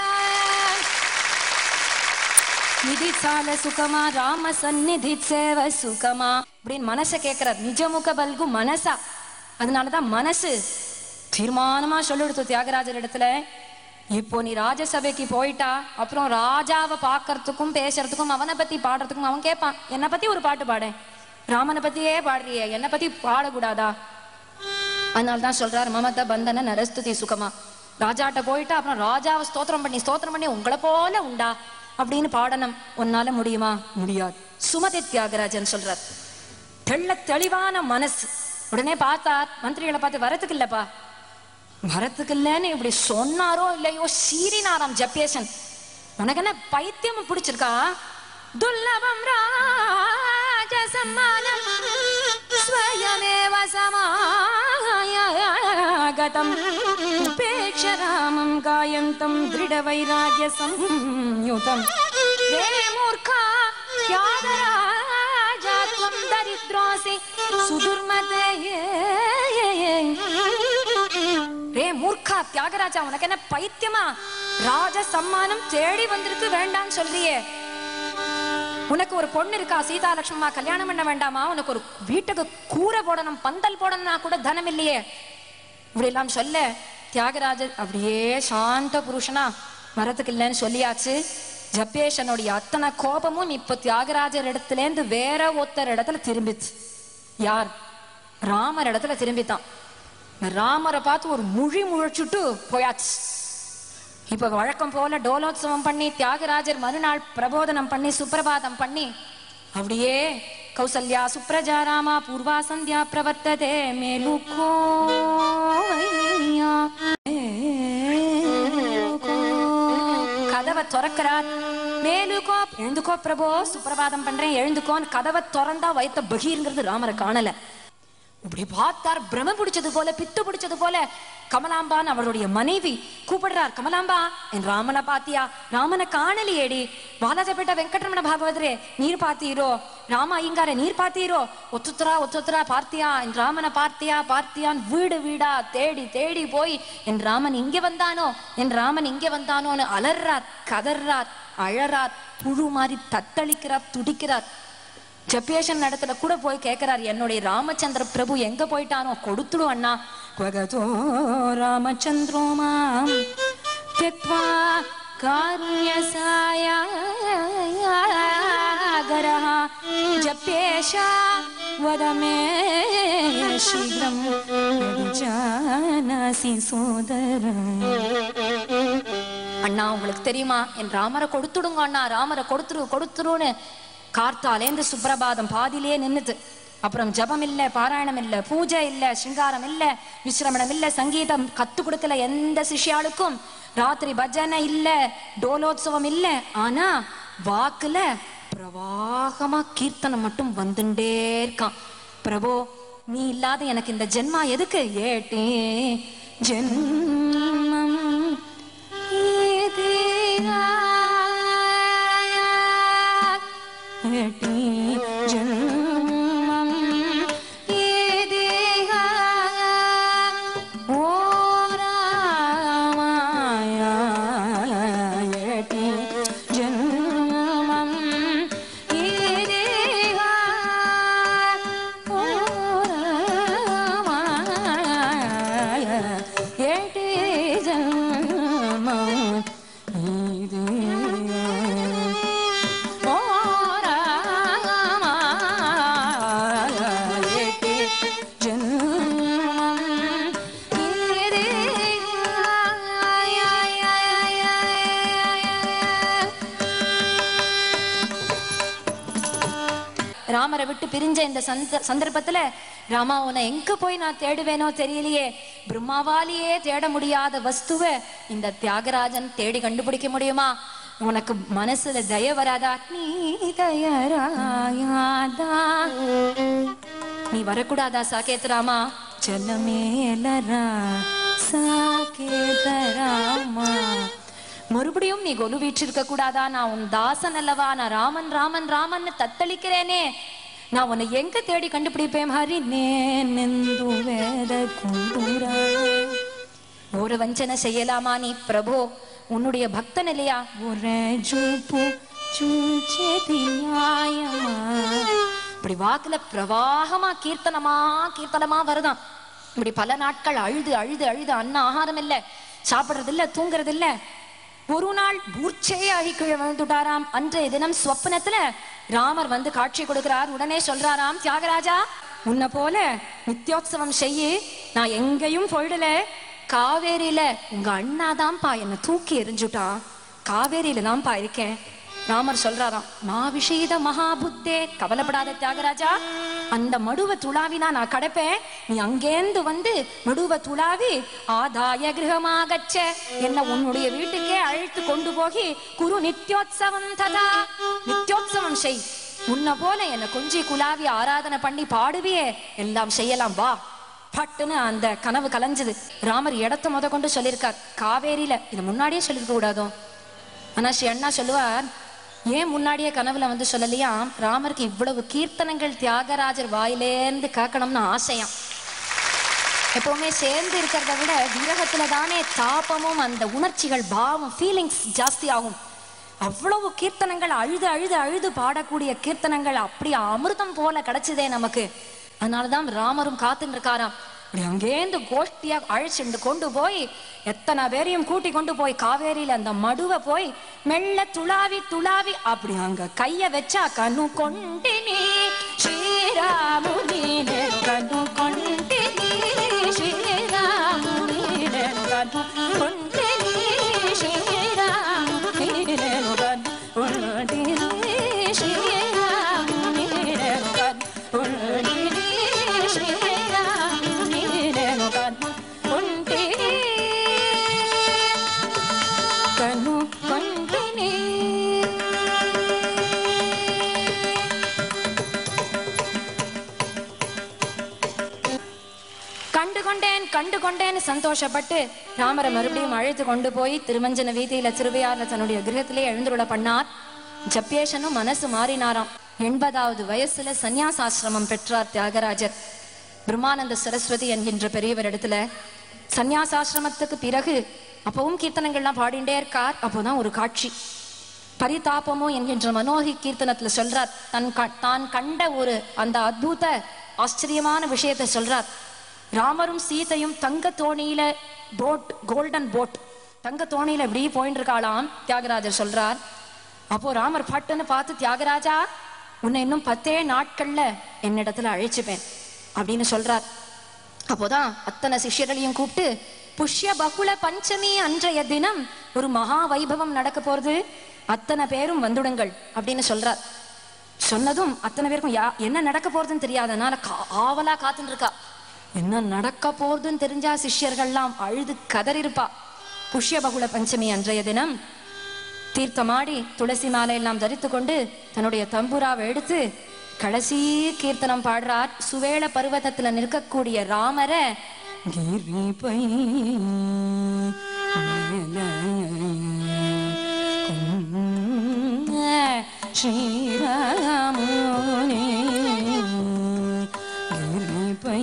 நிதி சால சுகமா ராம சந்நிதி சேவ சுகமா அப்படின்னு மனச கேக்குறார் நிஜமுக பல்கு மனசா அதனாலதான் மனசு தீர்மானமா சொல்லிடுத்து தியாகராஜர் இடத்துல இப்போ நீ ராஜசபைக்கு போயிட்டா அப்புறம் ராஜாவை பார்க்கறதுக்கும் பேசுறதுக்கும் அவனை பத்தி பாடுறதுக்கும் அவன் கேட்பான் என்னை பத்தி ஒரு பாட்டு பாடு ராமனை பத்தியே பாடுறியே என்னை பத்தி பாடக்கூடாதா அதனால தான் சொல்றார் மமத பந்தன நரஸ்துதி சுகமா ராஜாட்ட போயிட்டா அப்புறம் ராஜாவை ஸ்தோத்திரம் பண்ணி ஸ்தோத்திரம் பண்ணி உங்களை போல உண்டா அப்படின்னு பாடணும் உன்னால முடியுமா முடியாது சுமதி தியாகராஜன் சொல்றார் தெள்ள தெளிவான மனசு உடனே பார்த்தார் மந்திரிகளை பார்த்து வரத்துக்கு இல்லப்பா வரத்துக்கு இல்லைன்னு இப்படி சொன்னாரோ இல்லையோ சீறினாராம் ஜப்பேசன் உனக்கு என்ன பைத்தியம் பிடிச்சிருக்கா துல்லபம் ராஜ சம்மானம் ஸ்வயமேவ சமாகதம் உபேக்ஷ ராமம் காயந்தம் திருட வைராகிய சம்யுதம் ஹே மூர்க்கா தியாகராஜா त्वं दरिद्रोऽसि சுதுர்மதே ரே மூர்க்கா தியாகராஜா உனக்கு என்ன பைத்தியமா ராஜ சம்மானம் தேடி வந்திருக்கு வேண்டாம்னு சொல்றியே உனக்கு ஒரு பொண்ணு இருக்கா சீதா லட்சுமமா கல்யாணம் பண்ண வேண்டாமா உனக்கு ஒரு வீட்டுக்கு கூரை போடணும் பந்தல் போடணும்னா கூட தனம் இல்லையே இப்படி எல்லாம் சொல்ல தியாகராஜர் அப்படியே சாந்த புருஷனா வரத்துக்கு இல்லைன்னு சொல்லியாச்சு ஜப்பேஷனுடைய அத்தனை கோபமும் இப்ப தியாகராஜர் இடத்துல இருந்து வேற ஒருத்தர் இடத்துல திரும்பிச்சு யார் ராமர் இடத்துல திரும்பித்தான் ராமரை பார்த்து ஒரு முழி முழிச்சுட்டு போயாச்சு இப்ப வழக்கம் போல டோலோத்சவம் பண்ணி தியாகராஜர் மறுநாள் பிரபோதனம் பண்ணி சுப்பிரபாதம் பண்ணி அப்படியே கௌசல்யா சுப்ரஜா ராமா பூர்வா சந்தியா பிரவர்த்ததே மேலுக்கோ கதவை திறக்கிறார் மேலுக்கோ எழுந்துக்கோ பிரபோ சுப்பிரபாதம் பண்றேன் எழுந்துக்கோன்னு கதவை திறந்தா வயத்த பகீர்ங்கிறது ராமரை காணல இப்படி பார்த்தார் பிரம பிடிச்சது போல பித்து பிடிச்சது போல கமலாம்பான் அவருடைய மனைவி கூப்பிடுறார் கமலாம்பா என் ராமனை பாத்தியா ராமனை காணலியேடி வாலாஜபேட்ட வெங்கட்ரமண பாகவதரே நீர் பார்த்தீரோ ராம ஐயங்கார நீர் பார்த்தீரோ ஒத்துத்துரா ஒத்துத்துரா பார்த்தியா என் ராமனை பார்த்தியா பார்த்தியான் வீடு வீடா தேடி தேடி போய் என் ராமன் இங்கே வந்தானோ என் ராமன் இங்கே வந்தானோன்னு அலறார் கதறார் அழறார் புழு மாதிரி தத்தளிக்கிறார் துடிக்கிறார் ஜப்பேஷன் இடத்துல கூட போய் கேட்கிறார் என்னுடைய ராமச்சந்திர பிரபு எங்க போயிட்டானோ கொடுத்துடு அண்ணா கொகதோ ராமச்சந்திரோ மாம் தியக்வா காருண்யசாயாகரः ஜப்பேஷா வத மே சீக்கிரம் யதி ஜானாசி சோதரம் அண்ணா உங்களுக்கு தெரியுமா என் ராமரை கொடுத்துடுங்க அண்ணா ராமரை கொடுத்துரு கொடுத்துருன்னு கார்த்தாலேந்து சுப்பிரபாதம் பாதியிலே நின்னுது அப்புறம் ஜபம் இல்ல பாராயணம் இல்ல பூஜை இல்ல சிங்காரம் இல்ல விசிரமணம் இல்ல சங்கீதம் கத்து கொடுக்கல எந்த சிஷ்யாளுக்கும் ராத்திரி பஜனை இல்ல டோலோத்சவம் இல்ல ஆனா வாக்குல பிரவாகமா கீர்த்தனம் மட்டும் வந்துட்டே இருக்கான் பிரபோ நீ இல்லாத எனக்கு இந்த ஜென்மா எதுக்கு ஏட்டே ஜென்மம் ஏட்டி ஜென்மம் ஏதேகா ஓ ராமாய ஏட்டி ஜென்மம் ஏதேகா ஓ ராமாய ஏட்டி ஜென்மம் ஏதேகா ஓ ராமாயேட்டி ஜென்மம் ராமரை விட்டு பிரிஞ்ச இந்த சந்த சந்தர்ப்பத்துல ராமா உன்னை எங்க போய் நான் தேடுவேனோ தெரியலையே பிரம்மாவாலேயே தேட முடியாத வஸ்துவ இந்த தியாகராஜன் தேடி கண்டுபிடிக்க முடியுமா உனக்கு மனசுல தய வராதா நீ தயராயாதா நீ வரக்கூடாதா சாகேத் ராமா செல்லமேலரா சாகேத ராமா மறுபடியும் நீ கொலு வீற்றிருக்க கூடாதா நான் உன் தாசன் அல்லவா நான் ராமன் ராமன் ராமன் தத்தளிக்கிறேனே நான் உன்னை எங்க தேடி கண்டுபிடிப்பேன் ஹரி நேந்து வேத குண்டுரா ஒரு வஞ்சனை செய்யலாமா நீ பிரபு உன்னுடைய பக்தன் இல்லையா ஒரு ஜூப்பு சூச்சேதி நியாயமா இப்படி வாக்குல பிரவாகமா கீர்த்தனமா கீர்த்தனமா வருதாம் இப்படி பல நாட்கள் அழுது அழுது அழுது அன்ன ஆகாரம் இல்ல சாப்பிடுறது இல்ல தூங்குறது இல்ல ஒரு நாள் மூர்ச்சையே ஆகி கீழே விழுந்துட்டாராம் அன்றைய தினம் ஸ்வப்னத்துல ராமர் வந்து காட்சி கொடுக்கிறார் உடனே சொல்றாராம் தியாகராஜா உன்னை போல நித்யோத்சவம் செய்யி நான் எங்கேயும் போயிடல காவேரியில உங்க அண்ணாதான்ப்பா என்னை தூக்கி எறிஞ்சுட்டான் காவேரியில தான்ப்பா இருக்கேன் ராமர் சொல்றாராம் மா விஷேத மகாபுத்தே கவலைப்படாத தியாகராஜா அந்த மடுவை துளாவினா நான் கடப்பேன் நீ அங்கேந்து வந்து மடுவை துளாவி ஆதாய கிரகமாகச்ச என்ன உன்னுடைய வீட்டுக்கே அழைத்து கொண்டு போகி குரு நித்யோத்சவம் ததா நித்யோத்சவம் செய் உன்னை போல என்ன கொஞ்சி குலாவி ஆராதனை பண்ணி பாடுவியே எல்லாம் செய்யலாம் வா பட்டுன்னு அந்த கனவு கலைஞ்சது ராமர் இடத்த முத கொண்டு சொல்லியிருக்கார் காவேரியில இது முன்னாடியே சொல்லியிருக்க கூடாதோ ஆனா ஸ்ரீ அண்ணா சொல்லுவார் ஏன் முன்னாடியே கனவுல வந்து சொல்லலையா ராமருக்கு இவ்வளவு கீர்த்தனங்கள் தியாகராஜர் வாயிலேந்து கேட்கணும்னு ஆசையாம் எப்பவுமே சேர்ந்து இருக்கிறத விட விரகத்துல தானே தாபமும் அந்த உணர்ச்சிகள் பாவம் ஃபீலிங்ஸ் ஜாஸ்தி ஆகும் அவ்வளவு கீர்த்தனங்கள் அழுது அழுது அழுது பாடக்கூடிய கீர்த்தனங்கள் அப்படி அமிர்தம் போல கிடைச்சதே நமக்கு அதனாலதான் ராமரும் காத்துன்னு இருக்காராம் அப்படி அங்கேருந்து கோஷ்டியா அழைச்சிட்டு கொண்டு போய் எத்தனை பேரையும் கூட்டி கொண்டு போய் காவேரியில அந்த மடுவை போய் மெல்ல துளாவி துளாவி அப்படி அங்க கைய வச்சா கண்ணு கொண்டினி ஸ்ரீராமுனி கண்ணு கொண்டினி ஸ்ரீராமுனி கண்ணு கொண்டினி ஸ்ரீராமுனி கண்ணு கொண்டினி ஸ்ரீராமுனி கண்ணு கொண்டினி ஸ்ரீராமுனி கண்ணு கொண்டினி கண்ணு கொண்டினி கண்டு கொண்டேன் கண்டு கொண்டேன்னு சந்தோஷப்பட்டு ராமரை மறுபடியும் அழைத்து கொண்டு போய் திருமஞ்சன வீதியில திருவையாறுல தன்னுடைய கிரகத்திலே எழுந்துருள பண்ணார் ஜப்பேஷனும் மனசு மாறினாராம் எண்பதாவது வயசுல சந்நியாசாசிரமம் பெற்றார் தியாகராஜர் பிரம்மானந்த சரஸ்வதி என்கின்ற பெரியவர் இடத்துல சந்நியாசாசிரமத்துக்கு பிறகு அப்பவும் கீர்த்தனங்கள்லாம் பாடிண்டே இருக்கார் அப்போதான் ஒரு காட்சி பரிதாபமோ என்கின்ற மனோகி கீர்த்தனத்துல சொல்றார் தன் க- தான் கண்ட ஒரு அந்த அத்புத ஆச்சரியமான விஷயத்தை சொல்றார் ராமரும் சீதையும் தங்க தோணியில போட் கோல்டன் போட் தங்க தோணியில இப்படி போயிட்டு இருக்காளாம் தியாகராஜர் சொல்றார் அப்போ ராமர் பட்டுன்னு பார்த்து தியாகராஜா உன்னை இன்னும் பத்தே நாட்கள்ல என்னிடத்துல அழைச்சுப்பேன் அப்படின்னு சொல்றார் அப்போதான் அத்தனை சிஷ்யர்களையும் கூப்பிட்டு புஷ்ய பகுல பஞ்சமி அன்றைய தினம் ஒரு மகா வைபவம் நடக்க போறது அத்தனை பேரும் வந்துடுங்கள் அப்படின்னு சொல்றார் சொன்னதும் அத்தனை பேருக்கும் யா என்ன நடக்க போறதுன்னு தெரியாதனால கா- ஆவலா காத்துட்டு இருக்கா என்ன நடக்க போறதுன்னு தெரிஞ்சா சிஷ்யர்கள்லாம் அழுது கதறிருப்பா புஷ்ய பகுல பஞ்சமி அன்றைய தினம் தீர்த்தமாடி துளசி மாலை எல்லாம் தரித்து கொண்டு தன்னுடைய தம்புராவை எடுத்து கடைசி கீர்த்தனம் பாடுறார் சுவேள பர்வதத்துல நிற்கக்கூடிய ராமரை கிரிபை கொண்ட ஸ்ரீராமுனே கிரிபை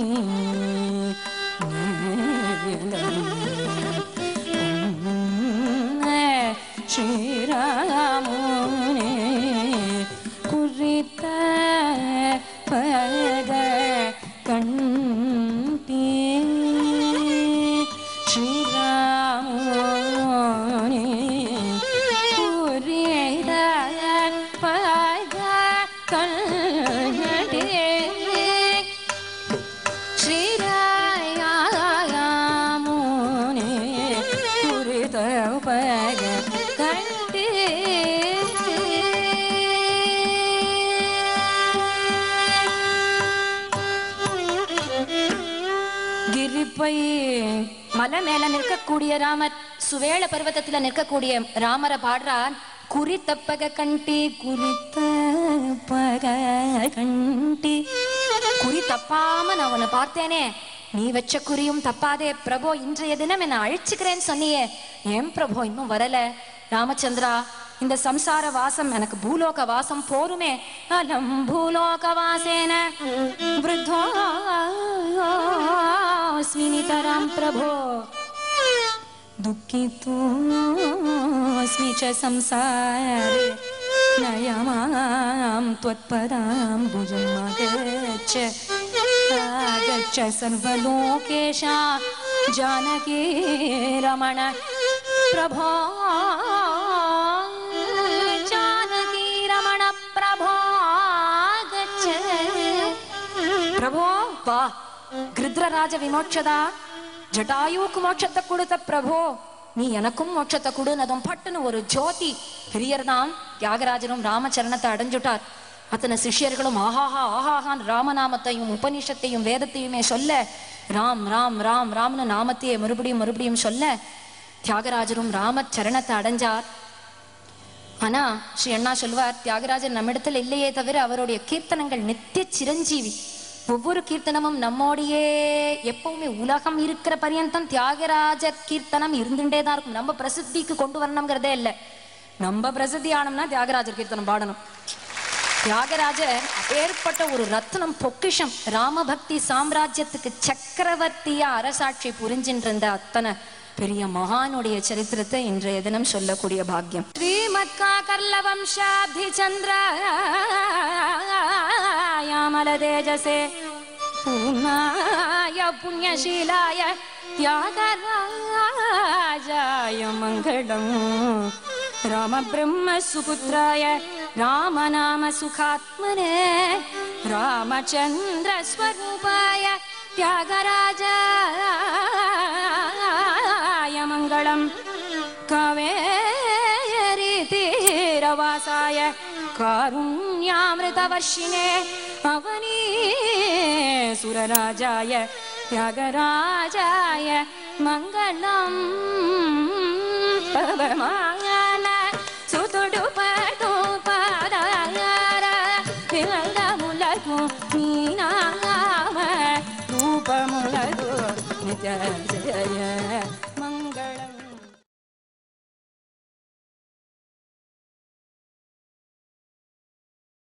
ஸ்ரீராமுனே குறித்த பத கண்டே ஸ்ரீராமுனே குறித்த பத கண்டே ஸ்ரீராயாமுனே குறித உபக கண்டே கிரிப்பை மலை மேல நிற்கக்கூடிய ராமர் சுவேள பர்வதத்துல நிற்கக்கூடிய ராமரை பாடுறார் குறித்தப்பக கண்டி குறித்த பக கண்டி குறி தப்பாம நான் உன்னை பார்த்தேனே நீ வச்ச குறியும் தப்பாதே பிரபோ இன்றைய தினம் என்ன அழிச்சுக்கிறேன்னு சொன்னியே ஏன் பிரபோ இன்னும் வரல ராமச்சந்திரா இந்த சம்சார வாசம் எனக்கு பூலோக வாசம் போருமே அலம் பூலோக வாசேன वृद्धोऽस्मि नितरां प्रभो दुःखितोऽस्मि च संसारे नयमां त्वत्पदां भुजमागच्छ आगच्छ सर्वलोकेशा जानकी रमण प्रभो जानकी रमण प्रभो गच्छ பிரபோ வா கிருத்ரராஜ விமோட்சதா ஜட்டாயுவுக்கு மோட்சத்தை கொடுத்த பிரபோ நீ எனக்கும் மோட்சத்தை கொடுனதும் பட்டுன்னு ஒரு ஜோதி பெரியர்தான் தியாகராஜரும் ராமச்சரணத்தை அடைஞ்சுட்டார் அத்தனை சிஷ்யர்களும் ஆஹாஹா ஆஹாஹான் ராமநாமத்தையும் உபனிஷத்தையும் வேதத்தையுமே சொல்ல ராம் ராம் ராம் ராம்னு நாமத்தையே மறுபடியும் மறுபடியும் சொல்ல தியாகராஜரும் ராம சரணத்தை அடைஞ்சார் ஆனா ஸ்ரீ அண்ணா சொல்வார் தியாகராஜர் நம்மிடத்தில் இல்லையே தவிர அவருடைய கீர்த்தனங்கள் நித்திய சிரஞ்சீவி ஒவ்வொரு கீர்த்தனமும் நம்மோடையே எப்பவுமே உலகம் இருக்கிற பரியந்தம் தியாகராஜ கீர்த்தனம் இருந்துட்டே தான் இருக்கும் நம்ம பிரசித்திக்கு கொண்டு வரணுங்கிறதே இல்லை நம்ம பிரசித்தி ஆனோம்னா தியாகராஜர் கீர்த்தனம் பாடணும் தியாகராஜர் அப்பேற்பட்ட ஒரு ரத்னம் பொக்கிஷம் ராமபக்தி சாம்ராஜ்யத்துக்கு சக்கரவர்த்தியா அரசாட்சி புரிஞ்சின்ற இருந்த அத்தனை பெரிய மகானுடைய சரித்திரத்தை இன்றைய தினம் சொல்லக்கூடிய பாக்கியம் ஸ்ரீமத்கா கர்ல வம்சாப்தி சந்திராமல தேஜசே பூர்ணாய புண்ணியசீலாய தியாகராஜாய மங்களம் ராம பிரம்ம சுபுத்திராய ராமநாம சுகாத்மனே ராமச்சந்திர ஸ்வரூபாய தியாகராஜாய மங்களம் காவேரி தீரவாசாய காருண்யாமிருதவர்ஷினே அவனீ சுரராஜாய தியாகராஜாய மங்களம் பவமா